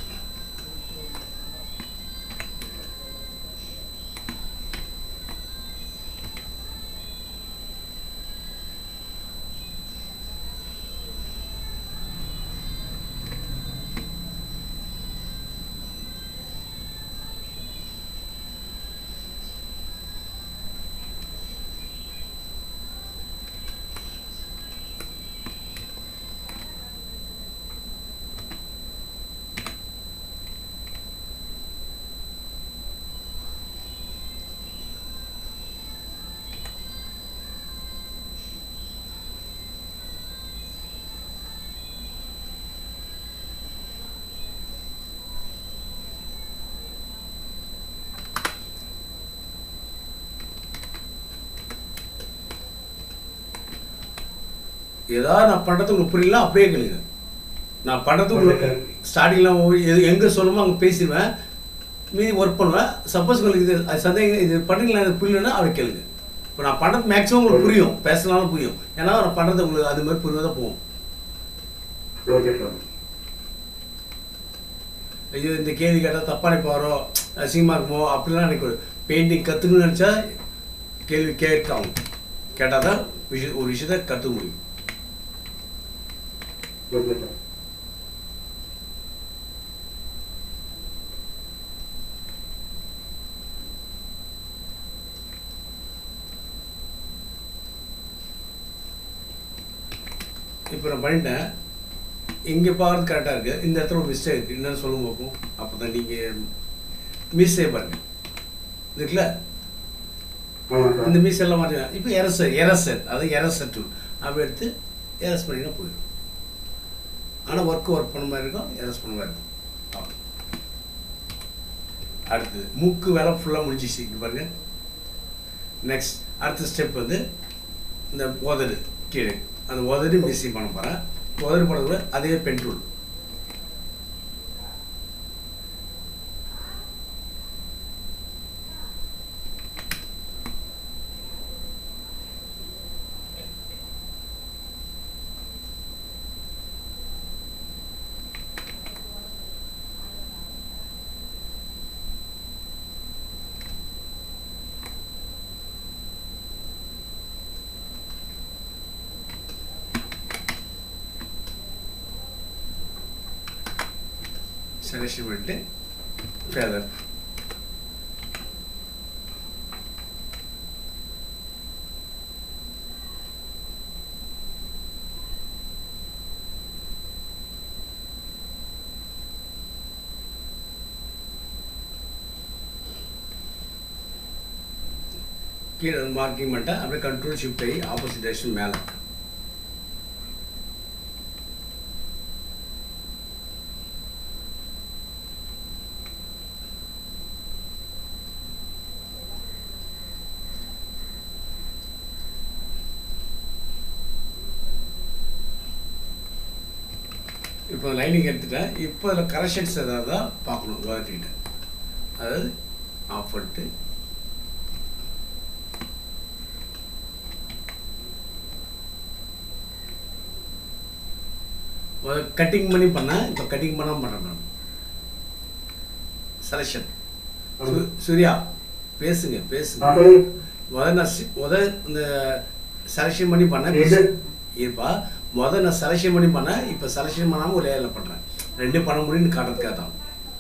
ஏதாவது நான் பண்ணுறது உங்களுக்கு புரியல அப்படியே கேளுங்க நான் பண்ணுறது உங்களுக்கு ஸ்டார்டிங்கில் எது எங்கே சொல்லணுமோ அங்கே பேசிடுவேன் மீதி ஒர்க் பண்ணுவேன் சப்போஸ் உங்களுக்கு இது அது சந்தேகம் இது பண்ணுறீங்களா எனக்கு புரியலன்னா அப்படி கேளுங்க இப்போ நான் பண்ணுறது மேக்ஸிமம் உங்களுக்கு புரியும் பேசலாம்னு புரியும் ஏன்னா நான் பண்ணுறது உங்களுக்கு அது மாதிரி புரியாத போகும் ஓகே சார் ஐயோ இந்த கேள்வி கேட்டால் தப்பாக நினைப்பாரோ அசிங்கமாக இருக்குமோ அப்படிலாம் எனக்கு பெயிண்டிங் கற்றுக்கணும்னு நினச்சா கேள்வி கேட்கலாம் கேட்டால் தான் விஷய ஒரு விஷயத்தை கற்றுக்க முடியும் ஓகே சார் இப்போ நான் பண்ணிட்டேன் இங்கே பார்க்கறது கரெக்டாக இருக்குது இந்த இடத்துல ஒரு மிஸ்டேக் இருக்குது என்னன்னு சொல்லுங்க பார்ப்போம் அப்போ தான் நீங்கள் மிஸ் பாருங்க இருக்குல்ல ஆமா இந்த சார் மிஸ் எல்லாம் மாட்டேங்க இப்போ எரசர் எரசர் அது எரசர் டூல் அப்படி எடுத்து எரஸ் பண்ணிங்கன்னா போயிடும் ஆனால் ஒர்க் ஒர்க் பண்ண மாதிரி இருக்கும் எரஸ் பண்ண மாதிரி இருக்கும் அவ்வளோ. அடுத்தது மூக்கு வேலை ஃபுல்லாக முடிஞ்சிச்சு இங்கே பாருங்க நெக்ஸ்ட் அடுத்த ஸ்டெப் வந்து இந்த உதடு கீழே அந்த உதடு மிஸ்ஸிங் பண்ண போகிறேன் உதடு போடுறது அதே பென் டூல் செலக்ஷன் பண்ணிட்டு ஃபேதர் கீழே மார்க்கிங் பண்ணிட்டேன் அப்படியே கண்ட்ரோல் ஷிஃப்ட் ஆகி ஆப்போசிட் டைரக்ஷன் மேலே இப்போ லைனிங் எடுத்துட்டேன் இப்போ அதில் கரெக்ஷன்ஸ் ஏதாவது தான் பார்க்கணும் உதவிக்கிட்ட அதாவது ஆஃப் பண்ணிட்டு கட்டிங் பண்ணி பண்ணேன் இப்போ கட்டிங் பண்ணாமல் பண்ணுறேன் நான் செலெக்ஷன் சூர்யா பேசுங்க பேசுங்க ஆ, சொல்லுங்க. முத நான் சி- முத இந்த செலெக்ஷன் பண்ணி பண்ணேன் எது? இருப்பா முத நான் செலெக்ஷன் பண்ணி பண்ணேன் இப்போ செலெக்ஷன் பண்ணாமல் ஒரு லேயரில் பண்ணுறேன் ரெண்டு பண்ண முடியும்னு காட்டுறதுக்காக தான்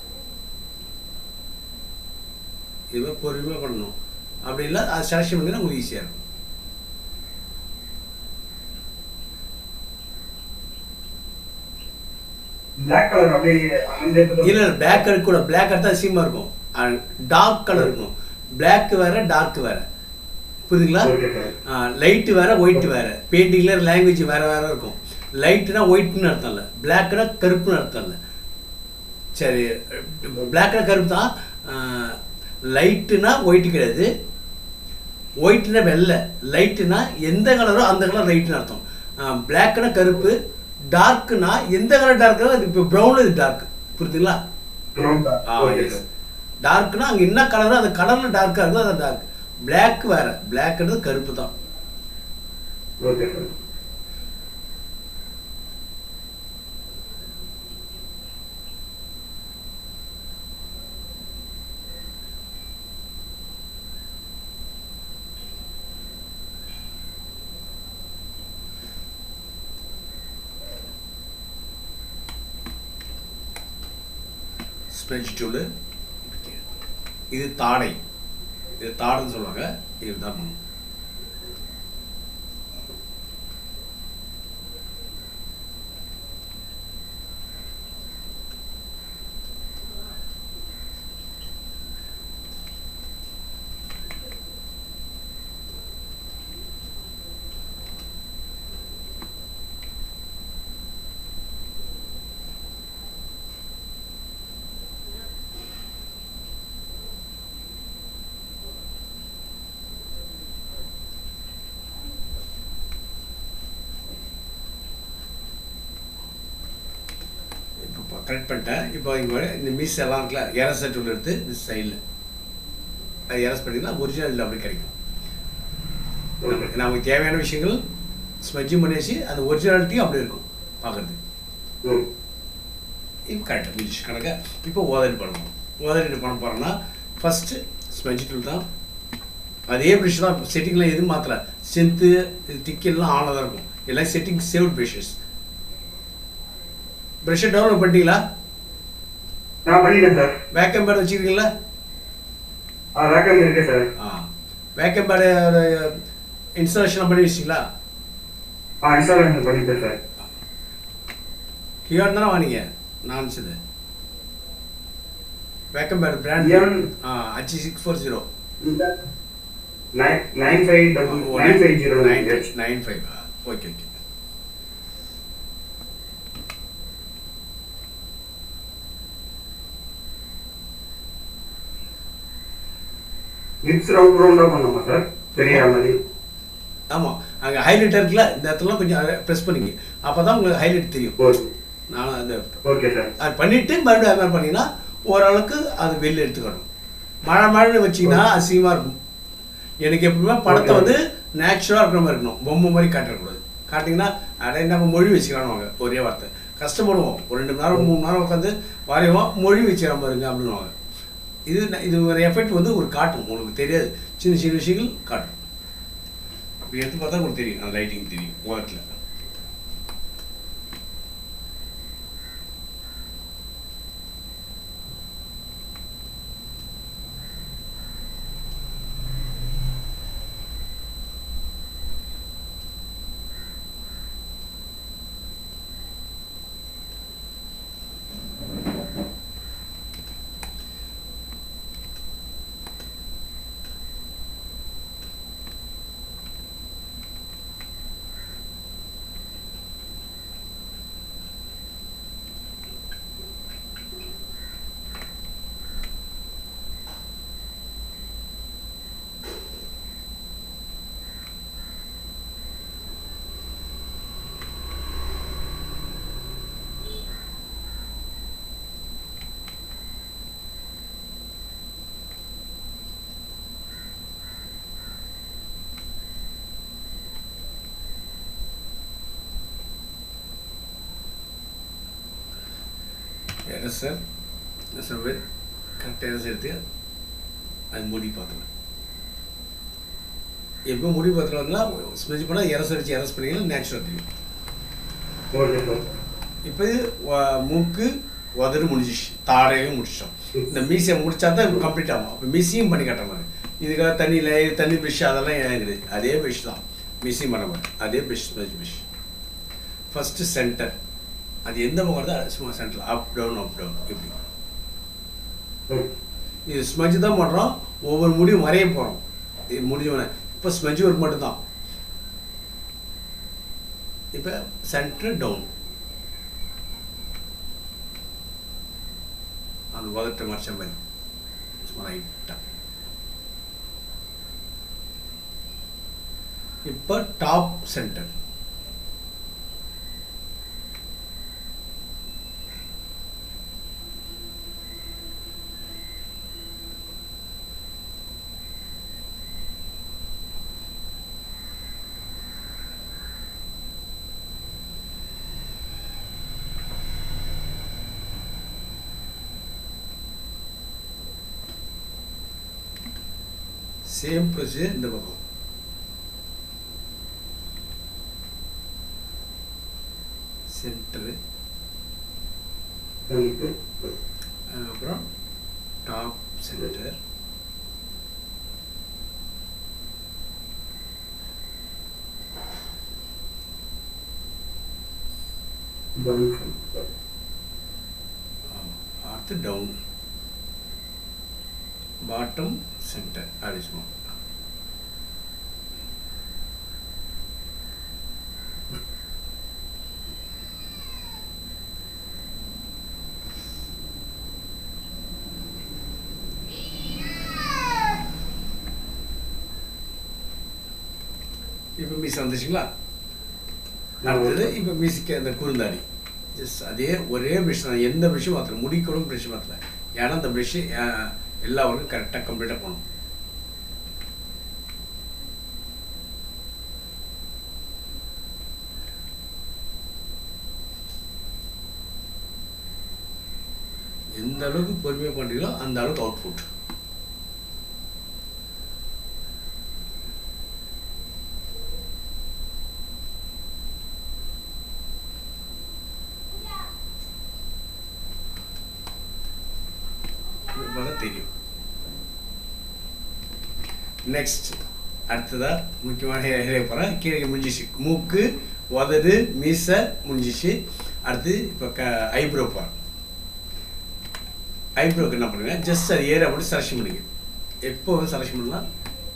இதுவே பொறுமையாக பண்ணணும் அப்படி இல்லை அது செலெக்ஷன் பண்ணினா உங்களுக்கு ஈஸியாக இருக்கும் black color அப்படியே அந்த இடத்துல- இல்லை பிளாக் கலர் கூட பிளாக் கலர் தான் சீமாக இருக்கும் டார்க் கலர் இருக்கும் Black வேற டார்க் வேற புரியுதுங்களா Okay, sir. லைட்டு வேற ஒயிட் வேற பெயிண்டிங்கில் லாங்குவேஜ் வேற வேற இருக்கும் லைட்னா ஒயிட்னு அர்த்தம் இல்லை பிளாக்னா கருப்புன்னு அர்த்தம் இல்லை சரி பிளாக்னா கருப்பு தான் லைட்டுனா ஒயிட் கிடையாது ஒயிட்னா வெள்ளை லைட்டுனா எந்த கலரோ அந்த கலர் லைட்னு அர்த்தம் பிளாக்னா கருப்பு டார்க்னா எந்த கலர் டார்க்கோ அது இப்போ ப்ரௌன் இது டார்க் புரியுதுங்களா Brown color. ஆ Okay, எஸ் sir. டார்க்னா அங்கே என்ன கலரோ அந்த கலரில் டார்க்காக இருக்குதோ அது டார்க் Black வேற பிளாக்ன்றது கருப்பு தான் Okay, sir. ஸ்பெஞ்ச் டூலு இது தாடை இது தாடைன்னு சொல்லுவாங்க இதுதான் பண்ணணும். இப்போ கரெக்ட் பண்ணிட்டேன் இப்போ இங்கே இந்த மிஸ் எல்லாம் இருக்குல்ல எரஸ் டூல் எடுத்து இந்த சைடில் அது எரஸ் பண்ணிங்கன்னா ஒரிஜினல் அப்படி கிடைக்கும் நமக்கு நமக்கு தேவையான விஷயங்கள் ஸ்மெஜ்ஜும் பண்ணியாச்சு அந்த ஒரிஜினாலிட்டியும் அப்படி இருக்கும் பார்க்குறது ம். இப்போ கரெக்டாக முடிச்சு கணக்க இப்போ ஓதடி பண்ணணும் ஓதடி பண்ண போகிறோன்னா ஃபஸ்ட்டு ஸ்மெஜ் டூல் தான் அதே ப்ரஷ் தான் செட்டிங்லாம் எதுவும் மாற்றல ஸ்ட்ரென்த்து திக்கெல்லாம் ஆனாக தான் இருக்கும் எல்லாம் செட்டிங் சேவ்ட் ப்ரஷஸ் ப்ரஷ்ஷை டெவலப் பண்ணிட்டீங்களா நான் பண்ணிட்டேன் சார் வேக்கம் பேட் வச்சுக்கிறீங்களா ஆ வேக்கம் இருக்கு சார் ஆ வேக்கம் பேடு இன்ஸ்டாலேஷன் பண்ணி வச்சிங்களா ஆ இன்ஸ்டாலேஷன் பண்ணிட்டேன் சார் ஹியோன் தானே வாங்கிங்க நான் அனுப்பிச்சது வேக்கம் பேட் பிராண்ட் Eon. ஆ H six four zero nine nine five double nine five zero nine nine five okay okay lips round ரவுண்டா பண்ணுமா சார் தெரியற மாதிரி ஆமாம் அங்கே ஹைலைட் இருக்குல்ல இந்த இடத்துல கொஞ்சம் ப்ரெஸ் பண்ணிங்க அப்போ தான் உங்களுக்கு ஹைலைட் தெரியும் ஓகே நான் அந்த ஓகே சார் அது பண்ணிவிட்டு மறுபடியும் அது மாதிரி பண்ணிங்கன்னா ஓரளவுக்கு அது வெளில எடுத்துக்கணும் மழை மழைன்னு வச்சிங்கன்னா அசிங்கமாக இருக்கும் எனக்கு எப்பவுமே படத்தை வந்து நேச்சுரலாக இருக்கிற மாதிரி இருக்கணும் பொம்மை மாதிரி காட்டக்கூடாது காட்டிங்கன்னா அடே நம்ம மொழி வச்சுக்கலாம்னுவாங்க ஒரே வார்த்தை கஷ்டப்படுவோம் ஒரு ரெண்டு மணி நேரம் மூணு மணி நேரம் உட்காந்து வரைவோம் மொழி வச்சுக்கிற பாருங்க அப்படின்னுவாங்க இது ந- இது ஒரு எஃபெக்ட் வந்து ஒரு காட்டும் உங்களுக்கு தெரியாது சின்ன சின்ன விஷயங்கள் காட்டும் அப்படி எடுத்து பார்த்தா உங்களுக்கு தெரியும் அந்த லைட்டிங் தெரியும் ஓரத்தில் எரசர் எரசர் போய் கரெக்டாக எரசர் எடுத்து அது முடி பார்த்துக்கலாம் எப்போ முடி பார்த்துக்கலாம்னா ஸ்மெஜ் பண்ணால் எரசர் வச்சு எரஸ் பண்ணிங்கன்னா நேச்சுரல் தெரியும் ஓகே சார் இப்போ இது வ- மூக்கு உதடு முடிஞ்சிச்சு தாடையும் முடிச்சிட்டோம் இந்த மீசையை முடிச்சா தான் கம்ப்ளீட் ஆகும் அப்போ மீசையும் பண்ணி காட்டுற மாதிரி இதுக்காக தண்ணி லேயர் தண்ணி ப்ரஷ் அதெல்லாம் ஏன் கிடையாது அதே ப்ரஷ் தான் மீசையும் பண்ண மாதிரி அதே brush smudge brush first centre அது எந்த பக்கம் வருதோ அது சும்மா centre up down up down இப்படி ம். இது ஸ்மெஜ் தான் பண்ணுறோம் ஒவ்வொரு முடியும் வரைய போகிறோம் இது முடிஞ்சவன இப்போ ஸ்மெஜ் ஒர்க் மட்டும்தான் இப்போ சென்டர் டவுன் அந்த உதட்ட மறைச்ச மாதிரி சும்மா லைட்டாக இப்போ டாப் சென்டர் சேம் ப்ரொசீஜர் இந்த பக்கம் சென்டரு ம். அப்புறம் டாப் சென்டர் அடுத்து டவுன் பாட்டம் சென்டர் அப்படி சும்மா இப்போ மீஸ் வந்துச்சுங்களா அடுத்தது இப்போ மீஸுக்கு அந்த குறுந்தாடி ஜஸ்ட் அதே ஒரே ப்ரஷ் தான் எந்த ப்ரஷ்ஷும் மாற்றல முடிக்கணும் ப்ரஷ் மாற்றல ஏன்னா அந்த ப்ரஷ்ஷு எல்லா ஒர்க்கும் கரெக்டாக கம்ப்ளீட்டாக போகணும் எந்த அளவுக்கு பொறுமையாக பண்ணுறீங்களோ அந்த அளவுக்கு அவுட்புட் வர தெரியும் நெக்ஸ்ட் அடுத்ததா முக்கியமான ஏரியா போகிறேன் கீழே முடிஞ்சிச்சு மூக்கு உதடு மீசை முடிஞ்சிச்சு அடுத்து இப்போ க ஐப்ரோ போகிறேன் ஐப்ரோக்கு என்ன பண்ணுங்க ஜஸ்ட் அது ஏரியா மட்டும் செலக்ஷன் பண்ணுங்க எப்போ வந்து செலக்ஷன் பண்ணலாம்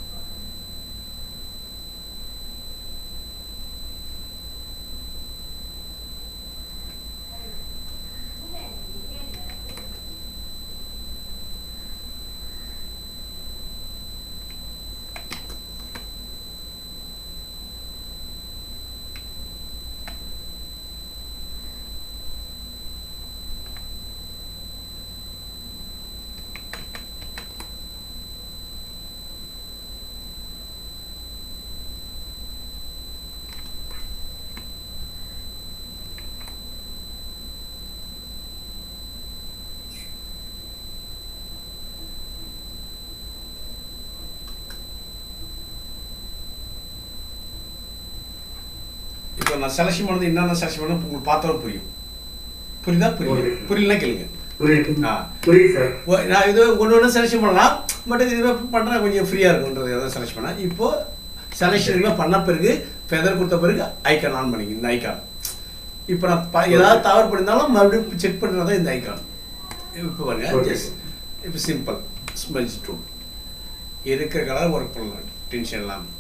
இப்போ நான் செலக்ஷன் பண்ணது என்னென்ன செலக்ஷன் பண்ண உங்களுக்கு பார்த்தாலும் புரியும் புரியுதா புரியுது Okay. புரியலனா கேளுங்க புரியுது ஆ. புரியுது சார் ஓ- நான் இது ஒன்று ஒன்று செலக்ஷன் பண்ணலாம் பட் இது பண்ணுறேன் கொஞ்சம் ஃப்ரீயாக இருக்குன்றது எதாவது செலக்ட் பண்ணேன் இப்போ செலக்ஷன் இதுமாதிரி பண்ண பிறகு ஃபெதர் கொடுத்த பிறகு ஐக்கான் ஆன் பண்ணிங்க இந்த ஐக்கான் இப்போ நான் ப ஏதாவது தவறு பண்ணியிருந்தாலும் மறுபடியும் செக் பண்ணுறது இந்த ஐக்கான் இப்போ பாருங்க Okay. ஜஸ்ட் இப்போ சிம்பிள் ஸ்மெல்ஸ் டூல் இருக்கிற கலர் ஒர்க் பண்ணலாம் டென்ஷன் இல்லாமல்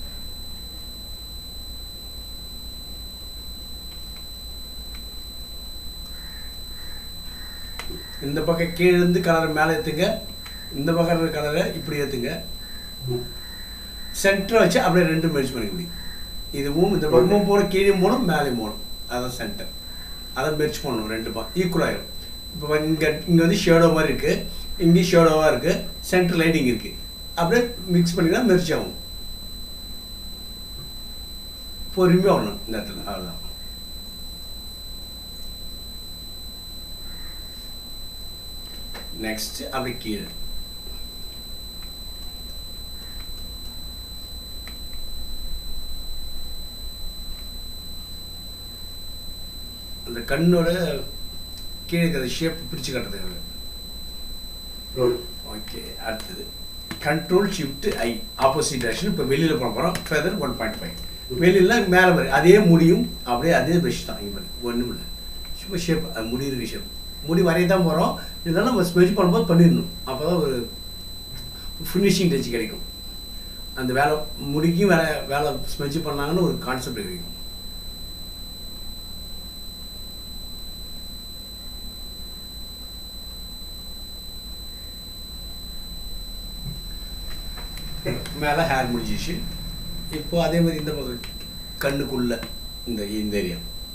இந்த பக்கம் கீழே இருந்து கலரை மேலே ஏற்றுங்க இந்த பக்கம் இருக்கிற கலரை இப்படி ஏற்றுங்க சென்டரை வச்சு அப்படியே ரெண்டு மெர்ஜ் பண்ணிக்க முடியும் இதுவும் இந்த பக்கமும் போகணும் கீழே போகணும் மேலேயும் போகணும் அதான் சென்டர் அதை மெர்ச் பண்ணணும் ரெண்டு பக்கம் ஈக்குவலாகிடும் இப்போ இங்கே இங்கே வந்து ஷேடோ மாதிரி இருக்குது இங்கேயும் ஷேடோவாக இருக்குது சென்டர் லைட்டிங் இருக்குது அப்படியே மிக்ஸ் பண்ணிங்கன்னா மெர்ச் ஆகும் பொறுமையாக வரணும் இந்த இடத்துல அவ்வளோதான் நெக்ஸ்ட் அப்படி கீழே அந்த கண்ணோட கீழே இருக்கிற ஷேப் பிரித்து காட்டுறதுக்கு ஓகே அடுத்தது control shift I opposite direction இப்போ வெளியில் போக போகிறோம் ஃபெதர் ஒன் பாயிண்ட் ஃபைவ் வெளியில் மேலே மாதிரி அதே முடியும் அப்படியே அதே ப்ரஷ் தான் இங்கே மாதிரி ஒன்றும் இல்லை சும்மா ஷேப் அது முடி இருக்கு ஷேப் முடி வரைய தான் போகிறோம் இதெல்லாம் நம்ம ஸ்மெச் பண்ணும்போது பண்ணிடணும் அப்போ தான் ஒரு ஃபினிஷிங் டச் கிடைக்கும் அந்த வேலை முடிக்கும் வேலை வேலை ஸ்மெச் பண்ணாங்கன்னு ஒரு கான்செப்ட் கிடைக்கும் மேலே ஹேர் முடிஞ்சிச்சு இப்போ அதே மாதிரி இந்த பக்கம் கண்ணுக்குள்ள இந்த இந்த ஏரியா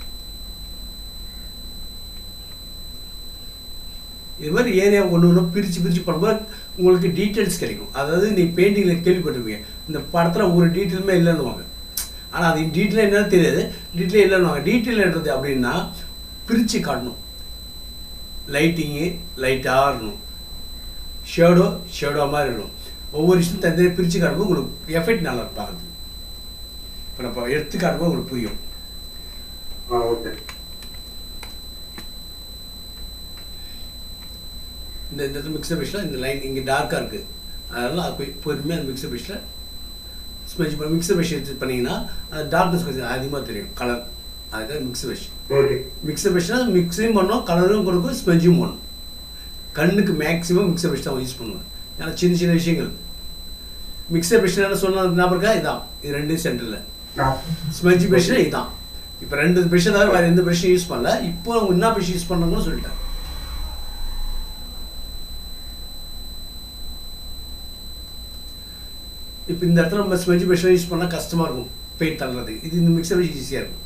இது மாதிரி ஏரியா ஒன்று ஒன்று பிரித்து பிரித்து பண்ணும்போது உங்களுக்கு டீட்டெயில்ஸ் கிடைக்கும் அதாவது நீ பெயிண்டிங்கில் கேள்விப்பட்டிருப்பீங்க இந்த படத்தில் ஒரு டீட்டெயிலுமே இல்லைன்னுவாங்க ஆனால் அது டீட்டெயில் என்னன்னு தெரியாது டீட்டெயில் இல்லைன்னுவாங்க டீட்டெயில்ன்றது அப்படின்னா பிரித்து காட்டணும் லைட்டிங்கு லைட்டாக இருக்கணும் ஷேடோ ஷேடோ மாதிரி இருக்கணும் ஒவ்வொரு விஷயம் தனித்தனியாக பிரித்து காட்டும்போது உங்களுக்கு எஃபெக்ட் நல்லா இருக்கும் பார்க்குறது இப்போ நம்ம எடுத்து காட்டும்போது உங்களுக்கு புரியும் ஆ ஓகே இந்த இந்த இடத்துல மிக்சர் பிஷ்ல இந்த லைன் இங்கே டார்க்காக இருக்குது அதனால் அது போய் பொறுமையாக அந்த மிக்சர் பிஷ்ல ஸ்மெச் பண்ணி மிக்சர் பிஷ் எடுத்து பண்ணிங்கன்னா அந்த டார்க்னஸ் கொஞ்சம் அதிகமாக தெரியும் கலர் அதுக்காக மிக்சர் பிஷ் ஓகே மிக்சர் பிஷ்னா மிக்ஸையும் பண்ணோம் கலரும் கொடுக்கும் ஸ்மெஞ்சும் பண்ணும் கண்ணுக்கு மேக்ஸிமம் மிக்சர் பிஷ் தான் யூஸ் பண்ணுவேன் ஏன்னா சின்ன சின்ன விஷயங்கள் மிக்சர் பிஷ் என்ன சொன்ன ஞாபகம் இருக்கா இதான் இது ரெண்டு சென்டரில் ஸ்மெஜ் ப்ரஷ்னா இதுதான் இப்போ ரெண்டு ப்ரஷ் தவிர வேறு எந்த ப்ரஷும் யூஸ் பண்ணல இப்போ அவங்க என்ன ப்ரஷ் யூஸ் பண்ணணும்னு சொல்லிட்டேன் இப்போ இந்த இடத்துல நம்ம ஸ்மெஜ் ப்ரஷ் யூஸ் பண்ணால் கஷ்டமாக இருக்கும் பெயிண்ட் தள்ளுறது இது இந்த மிக்சர் ப்ரஷ் ஈஸியாக இருக்கும்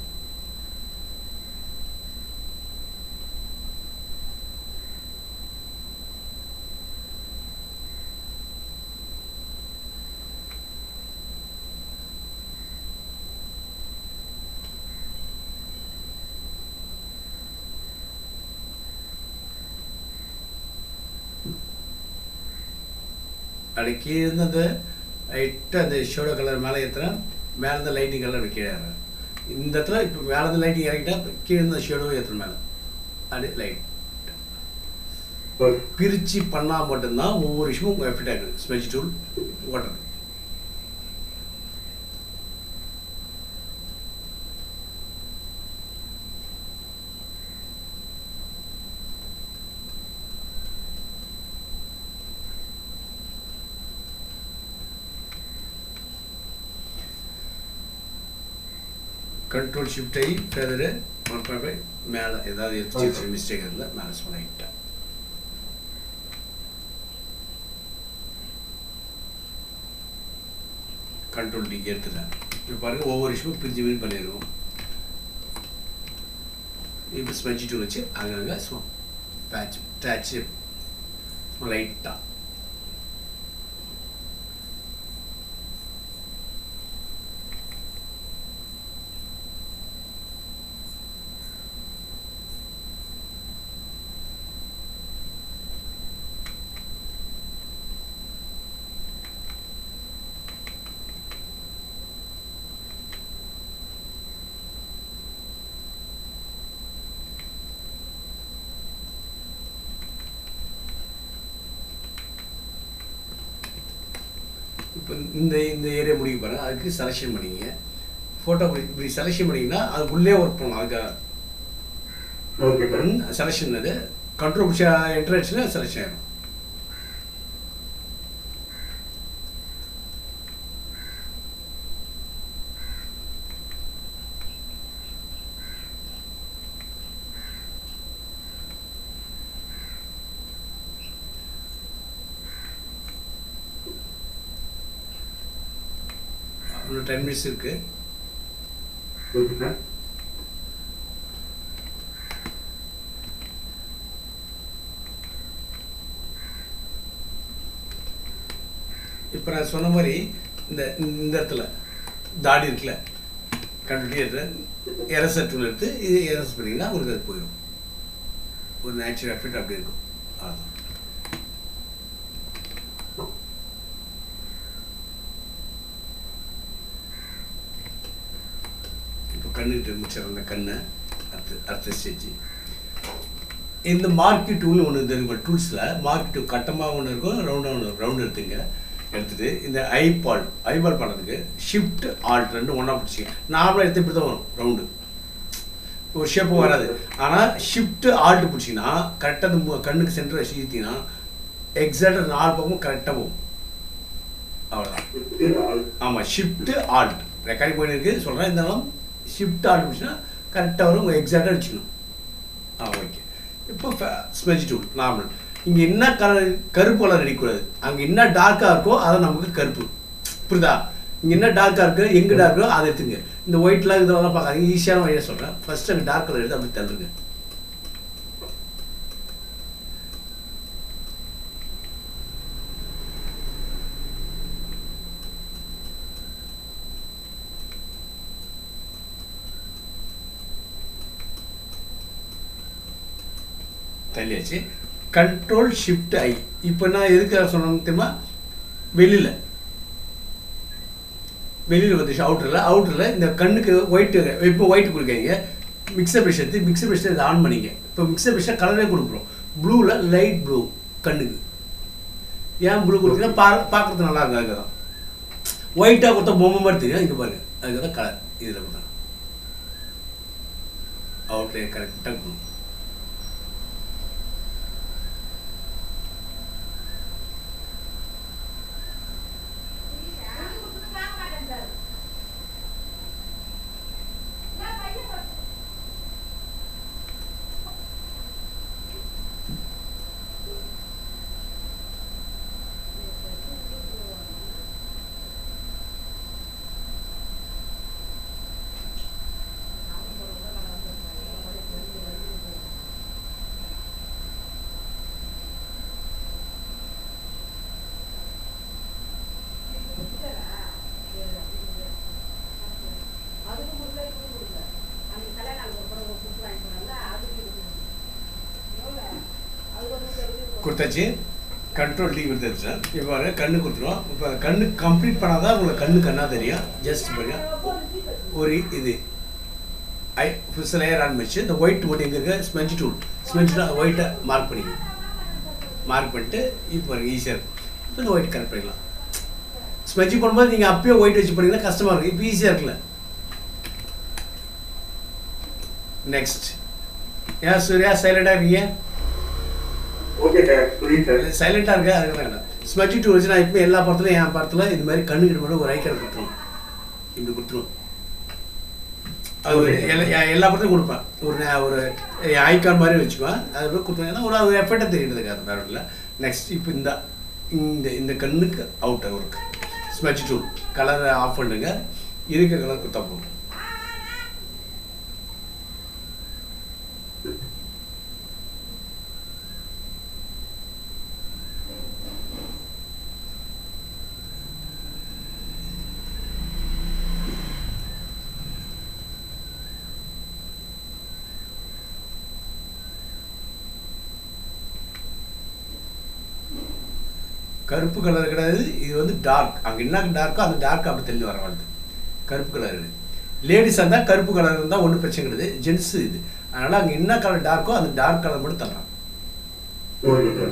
அப்படி கீழே இருந்து அந்த லைட்டாக அந்த ஷேடோ கலர் மேலே ஏற்றுறேன் மேலே இருந்து லைட்டிங் கலர் அப்படி கீழே இறங்குறேன் இந்த இடத்துல இப்போ மேலே இருந்து லைட்டிங் இறக்கிட்டா கீழே இருந்து ஷேடோ ஏற்றுறேன் மேலே அப்படியே லைட் ஓகே பிரித்து பண்ணால் மட்டும்தான் ஒவ்வொரு விஷயமும் எஃபெக்ட் ஆகுது ஸ்மெச் டூல் ஓட்டுறது கண்ட்ரோல் ஷிஃப்ட் ஆகி ஃபெதரு ஒன் பாயிண்ட் ஃபைவ் மேலே ஏதாவது எடுத்து சின்ன சின்ன மிஸ்டேக் இருந்தால் மேலே சொன்னாயிட்டேன் கண்ட்ரோல் டி எடுத்துட்டேன் இப்போ பாருங்க ஒவ்வொரு விஷயமும் பிரிஞ்சு பிரிஞ்சு பண்ணிடுவோம் இப்போ ஸ்பெஞ்சி டூல் வச்சு அங்கங்கே சும்மா பேட்ச் டேச்சு சும்மா லைட்டாக இப்போ இந்த இந்த ஏரியா முடிக்க பாருங்க அதுக்கு செலெக்ஷன் பண்ணிங்க ஃபோட்டோ இப்படி செலெக்ஷன் பண்ணிங்கன்னா அது உள்ளே ஒர்க் பண்ணலாம் அதுக்காக ஓகே சார் செலெக்ஷன் அது கண்ட்ரோல் என்ட்ரன்ஸில் செலெக்ஷன் ஆயிடும் இன்னும் டென் மினிட்ஸ் இருக்குது ஓகே சார் இப்போ நான் சொன்ன மாதிரி இந்த இந்த இடத்துல தாடி இருக்குல்ல கண்டுபிடி இடத்துல எரசர் டூல் எடுத்து இது எரஸ் பண்ணிங்கன்னா உங்களுக்கு அது போயிடும் ஒரு நேச்சுரல் எஃபெக்ட் அப்படி இருக்கும் அவ்வளோதான் கண்ணுக்கிட்ட முடிச்சிடறேன் அந்த கண்ணை அடுத்து அடுத்த ஸ்டேஜ் இந்த மார்க்கி டூல்னு ஒன்று இருக்கும் டூல்ஸில் மார்க்கி டூ கட்டமாக ஒன்று இருக்கும் ரவுண்டாக ஒன்று ரவுண்ட் எடுத்துங்க எடுத்துட்டு இந்த ஐபால் ஐபால் பண்ணுறதுக்கு ஷிஃப்ட் ஆல்ட் ரெண்டு ஒன்றா பிடிச்சிங்க நார்மலாக எடுத்து இப்படி தான் வரும் ரவுண்டு ஒரு ஷேப்பு வராது ஆனால் ஷிஃப்ட் ஆல்ட் பிடிச்சிங்கன்னா கரெக்டாக அந்த மு- கண்ணுக்கு சென்டர் வச்சுக்கிட்டீங்கன்னா எக்ஸாக்டாக நாலு பக்கமும் கரெக்டாக போகும் அவ்வளோதான் ஆமாம் ஷிஃப்ட் ஆல்ட் ரெக்கார்டிங் போயிட்டு இருக்கு சொல்கிறேன் இருந்தாலும் ஷிஃப்ட் ஆல்ட் பிடிச்சினா கரெக்டாக வரும் உங்கள் எக்ஸாக்டாக வச்சுக்கணும் ஆ ஓகே இப்போ ஸ்மெஜ் டூல் நார்மல் இங்கே என்ன கலர் கருப்பு கலர் அடிக்கக்கூடாது அங்கே என்ன டார்க்காக இருக்கோ அதை நமக்கு கருப்பு புரியுதா இங்கே என்ன டார்க்காக இருக்கு எங்கே டார்க்கோ அதை எடுத்துங்க இந்த ஒயிட்லாம் இதெல்லாம் பார்க்காதீங்க ஈஸியான வழியாக சொல்கிறேன் ஃபர்ஸ்ட் அங்கே டார்க் கலர் எடுத்து அப்படி தள்ளுங்க தள்ளியாச்சு கண்ட்ரோல் ஷிஃப்ட் ஐ இப்போ நான் எதுக்காக சொன்னேன்னு தெரியுமா வெளியில் வெளியில் வந்துச்சு அவுட்டரில் அவுட்டரில் இந்த கண்ணுக்கு ஒயிட்டு இப்போ ஒயிட் கொடுக்காங்க மிக்சர் ப்ரெஷ் எடுத்து மிக்சர் ப்ரெஷ் இதை ஆன் பண்ணிங்க இப்போ மிக்சர் ப்ரெஷ்ஷை கலரே கொடுக்குறோம் ப்ளூவில் லைட் ப்ளூ கண்ணுக்கு ஏன் ப்ளூ கொடுத்தீங்கன்னா பா பார்க்குறது நல்லா இருக்கும் அதுக்கு தான் ஒயிட்டாக கொடுத்தா பொம்மை மாதிரி தெரியும் இங்கே பாருங்க அதுக்கு தான் கலர் இதில் கொடுத்தா அவுட்லைன் கரெக்டாக கொடுக்கும் அதுக்கு கொடுக்கல இதுக்கு கொடுக்கல அன்னைக்கு கல்யாணம் ஆனதுக்கு அப்புறம் ஒரு புக்கு வாங்கி போனால அதுக்கு இது கொடுக்கல. எவ்வளோ? அது வந்து தெரிஞ்சு கொடுத்தாச்சு கண்ட்ரோல் டீ கொடுத்தாச்சு இப்போ பாருங்க கண்ணு கொடுத்துருவோம் இப்போ கண்ணு கம்ப்ளீட் பண்ணாதான் உங்களுக்கு கண்ணு கண்ணா தெரியும் ஜஸ்ட் பாருங்க ஒரு இது ஐ ஃபுஸ் லேயர் ஆன் வச்சு இந்த ஒயிட் போட்டு எங்கே இருக்க ஸ்மெஞ்ச் டூல் ஸ்மெஞ்ச் டூல் ஒயிட்டை மார்க் பண்ணிங்க மார்க் பண்ணிட்டு இப்போ பாருங்க ஈஸியாக இருக்கும் இப்போ இந்த ஒயிட் கரெக்ட் பண்ணிக்கலாம் ஸ்மெஜ் பண்ணும்போது நீங்கள் அப்பயே ஒயிட் வச்சு பண்ணீங்கன்னா கஷ்டமாக இருக்கும் இப்போ ஈஸியாக இருக்குல்ல நெக்ஸ்ட் ஏன் சூர்யா சைலண்டாக இருக்கீங்க ஓகே சார் புரியுது சார் சைலண்டாக இருக்க அதுக்கு வேண்டாம் ஸ்மெஜ் டூல் வச்சு நான் இப்போ எல்லா படத்துலையும் என் படத்தில் இது மாதிரி கண்ணுக்கிட்ட மட்டும் ஒரு ஐக்கர் கொடுத்துருவோம் இப்படி கொடுத்துருவோம் அது ஒரு எல்லா எ- எல்லா படத்துலையும் கொடுப்பேன் ஒரு நே- ஒரு ஐக்கான் மாதிரி வச்சுக்குவேன் அது போய் கொடுத்தீங்கன்னா ஒரு ஒரு எஃபெக்டை தெரியுறதுக்கு அது வேற இல்லை நெக்ஸ்ட் இப்போ இந்த இந்த இந்த கண்ணுக்கு அவுட்டர் ஒர்க் ஸ்மெஜ் டூல் கலரை ஆஃப் பண்ணுங்க இருக்க கலர் கொடுத்தா போதும் கருப்பு கலர் கிடையாது இது வந்து டார்க் அங்கே என்ன டார்க்கோ அந்த டார்க் அப்படி தெளிவு வர வருது கருப்பு கலர் இது லேடிஸாக இருந்தால் கருப்பு கலர் இருந்தால் ஒன்றும் பிரச்சனை கிடையாது ஜென்ஸ் இது அதனால் அங்கே என்ன கலர் டார்க்கோ அந்த டார்க் கலர் மட்டும் தரலாம் ஓகே சார்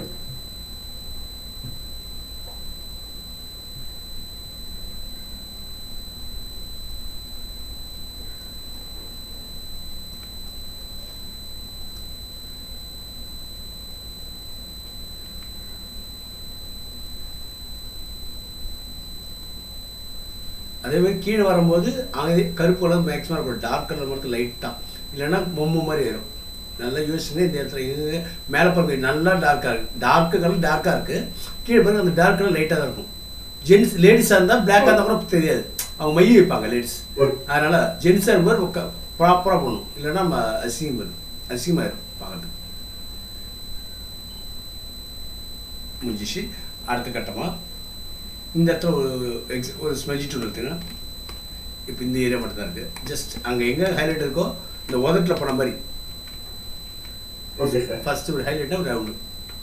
அதே மாதிரி கீழே வரும்போது அங்கே கருப்பு கலர் மேக்ஸிமம் இருக்கும் டார்க் கலர் மட்டும் லைட்டாக இல்லைன்னா பொம்மை மாதிரி வரும் நல்லா யோசிச்சுங்க இந்த இடத்துல இது மேலே பாருங்க நல்லா டார்க்காக இருக்குது டார்க்கு கலர் டார்க்காக இருக்குது கீழே பாருங்க அந்த டார்க் கலர் லைட்டாக தான் இருக்கும் ஜென்ஸ் லேடிஸாக இருந்தால் பிளாக்காக இருந்தால் கூட தெரியாது அவங்க மைய வைப்பாங்க லேடிஸ் ஓகே அதனால் ஜென்ஸாக இருக்கும்போது ப்ராப்பராக போகணும் இல்லைன்னா நம்ம அசிங்கம் வரும் அசிங்கமாயிரும் பார்க்கறதுக்கு முடிஞ்சிச்சு அடுத்த கட்டமாக இந்த இடத்துல ஒரு எக்ஸ் ஒரு ஸ்மெஜ் டூல் எடுத்துங்கன்னா இப்போ இந்த ஏரியா மட்டும் தான் இருக்குது ஜஸ்ட் அங்கே எங்கே ஹைலைட் இருக்கோ இந்த உதட்டில் போன மாதிரி ஓகே சார் ஃபர்ஸ்ட் ஒரு ஹைலைட்டாக ஒரு ரவுண்டு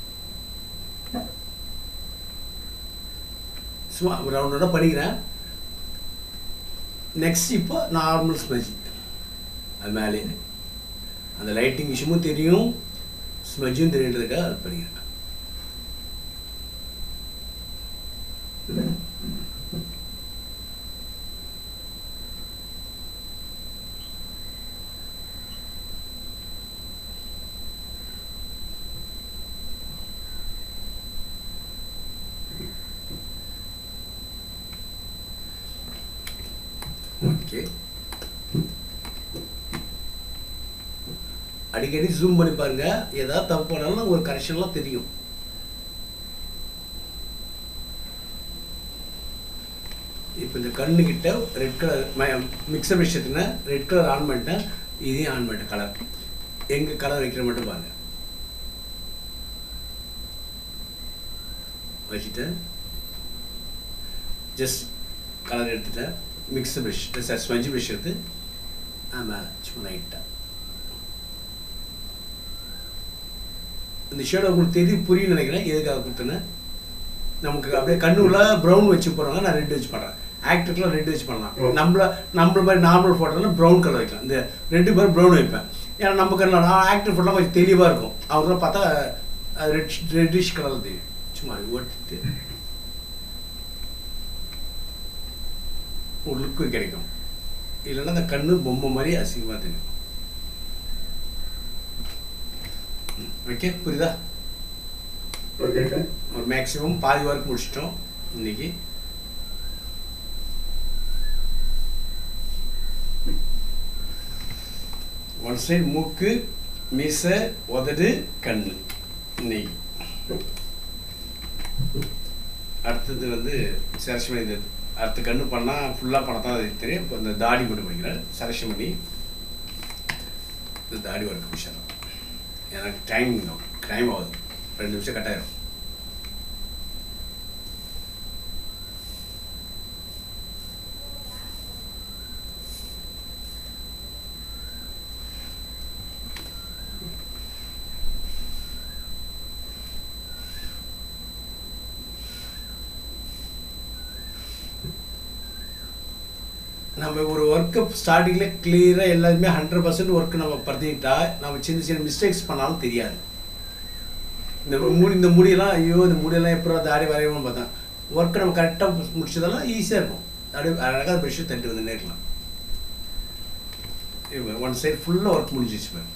சும்மா ஒரு ரவுண்டோட பண்ணிக்கிறேன் நெக்ஸ்ட் இப்போ நார்மல் ஸ்மெஜ் அது மேலே அந்த லைட்டிங் விஷயமும் தெரியும் ஸ்மெஜும் தெரியுன்றதுக்காக அது பண்ணிக்கிறேன் ஓகே அடிக்கடி ஜூம் பண்ணி பாருங்க ஏதாவது தப்பு பண்ணாலும் ஒரு கரெக்ஷன்லாம் தெரியும் இப்போ இந்த கண்ணுக்கிட்ட ரெட் கலர் மிக்சர் விஷயத்துல ரெட் கலர் ஆன் பண்ணிட்டேன் இதையும் ஆன் பண்ணிட்டேன் கலர் எங்கே கலர் வைக்கிற மட்டும் பாருங்க வச்சுட்டேன் ஜஸ்ட் கலர் எடுத்துட்டேன் மிக்சர் ப்ரஷ் ஸ்பஞ்ச் ப்ரஷ் எடுத்து ஆமாம் சும்மா லைட்டாக இந்த ஷேடோ உங்களுக்கு தெரியும் புரியும் நினைக்கிறேன் எதுக்காக கொடுத்தேன்னு நமக்கு அப்படியே கண்ணு உள்ள ப்ரௌன் வச்சு போடுறாங்க நான் ரெட் வச்சு பண்ணுறேன் ஆக்டருக்குலாம் ரெட் வச்சு பண்ணலாம் ஓ. நம்மள நம்மள மாதிரி நார்மல் ஃபோட்டோலாம் ப்ரௌன் கலர் வைக்கலாம் இந்த ரெண்டு பேரும் ப்ரௌன் வைப்பேன் ஏன்னா நம்ம கண்ணில் நான் ஆக்டர் ஃபோட்டோலாம் கொஞ்சம் தெளிவாக இருக்கும் அவங்களாம் பார்த்தா ரெட் ரெட்டிஷ் கலரில் தெரியும் சும்மா ஓட்டிட்டு ஒரு லுக்கு கிடைக்கும் இல்லைன்னா அந்த கண்ணு பொம்மை மாதிரி அசிங்கமாக தெரியும் ஓகே புரியுதா ஓகே சார் ஒரு மேக்ஸிமம் பாதி ஒர்க் முடிச்சிட்டோம் இன்னைக்கு ஒன் சைடு மூக்கு மீசை உதடு கண்ணு இன்னைக்கு அடுத்தது வந்து செலக்ஷன் பண்ணி இந்த அடுத்த கண்ணு பண்ணால் ஃபுல்லாக பண்ண தான் அது தெரியும் இப்போ இந்த தாடி மட்டும் பண்ணிக்கிறேன் செலக்ஷன் பண்ணி இந்த தாடி ஒர்க் முடிச்சிடலாம் எனக்கு டைம் டைம் ஆகுது ரெண்டு நிமிஷம் கட் ஆயிரும் நம்ம ஒரு ஒர்க்கை ஸ்டார்டிங்கில் கிளியராக எல்லாருமே ஹண்ட்ரட் பர்சன்ட் ஒர்க் நம்ம பண்ணிட்டா நம்ம சின்ன சின்ன மிஸ்டேக்ஸ் பண்ணாலும் தெரியாது இந்த முடி இந்த முடியெல்லாம் ஐயோ இந்த முடியெல்லாம் எப்போ தாடி வரையணும்னு பார்த்தேன் ஒர்க்கை நம்ம கரெக்டாக முடிச்சதெல்லாம் ஈஸியாக இருக்கும் அப்படியே அழகாக ப்ரெஷ்ஷு தட்டி வந்துட்டே இருக்கலாம் ஒன் சைடு ஃபுல்லாக ஒர்க் முடிஞ்சிச்சு மேம்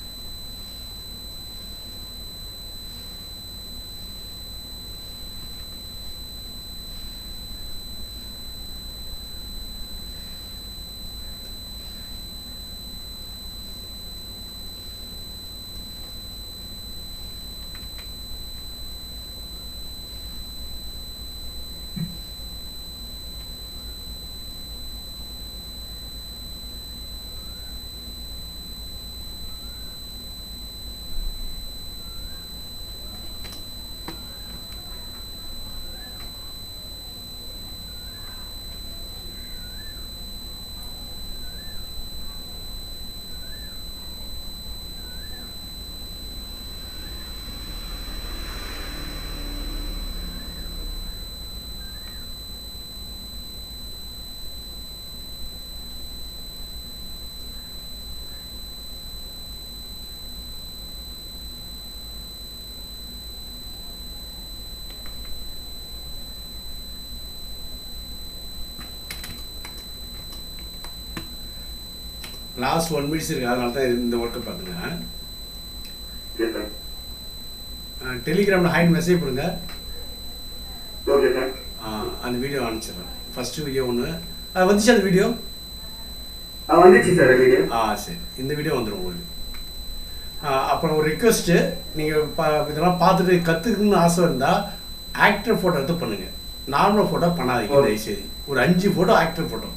லாஸ்ட் ஒன் மினிட்ஸ் இருக்கு அதனால தான் இந்த ஒர்க்கை பார்த்துங்க ஓகே சார் டெலிகிராமில் ஹைட் மெசேஜ் பண்ணுங்க ஓகே சார் ஆ, அந்த வீடியோ அனுப்பிச்சிடுறேன் ஃபர்ஸ்ட் வீடியோ ஒன்று அது வந்துச்சு அந்த வீடியோ ஆ வந்துச்சு சார் வீடியோ ஆ சரி இந்த வீடியோ வந்துடும் உங்களுக்கு ஆ, அப்புறம் ஒரு ரிக்வெஸ்ட்டு நீங்கள் பா இதெல்லாம் பார்த்துட்டு கற்றுக்கணும்னு ஆசை இருந்தால் ஆக்டர் ஃபோட்டோ எடுத்து பண்ணுங்கள் நார்மல் ஃபோட்டோ பண்ணாதீங்க Okay. தயவுசெய்து ஒரு அஞ்சு ஃபோட்டோ ஆக்டர் ஃபோட்டோ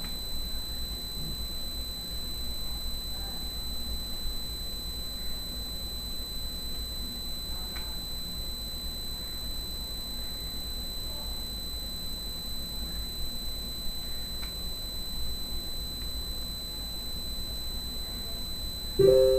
ஓகே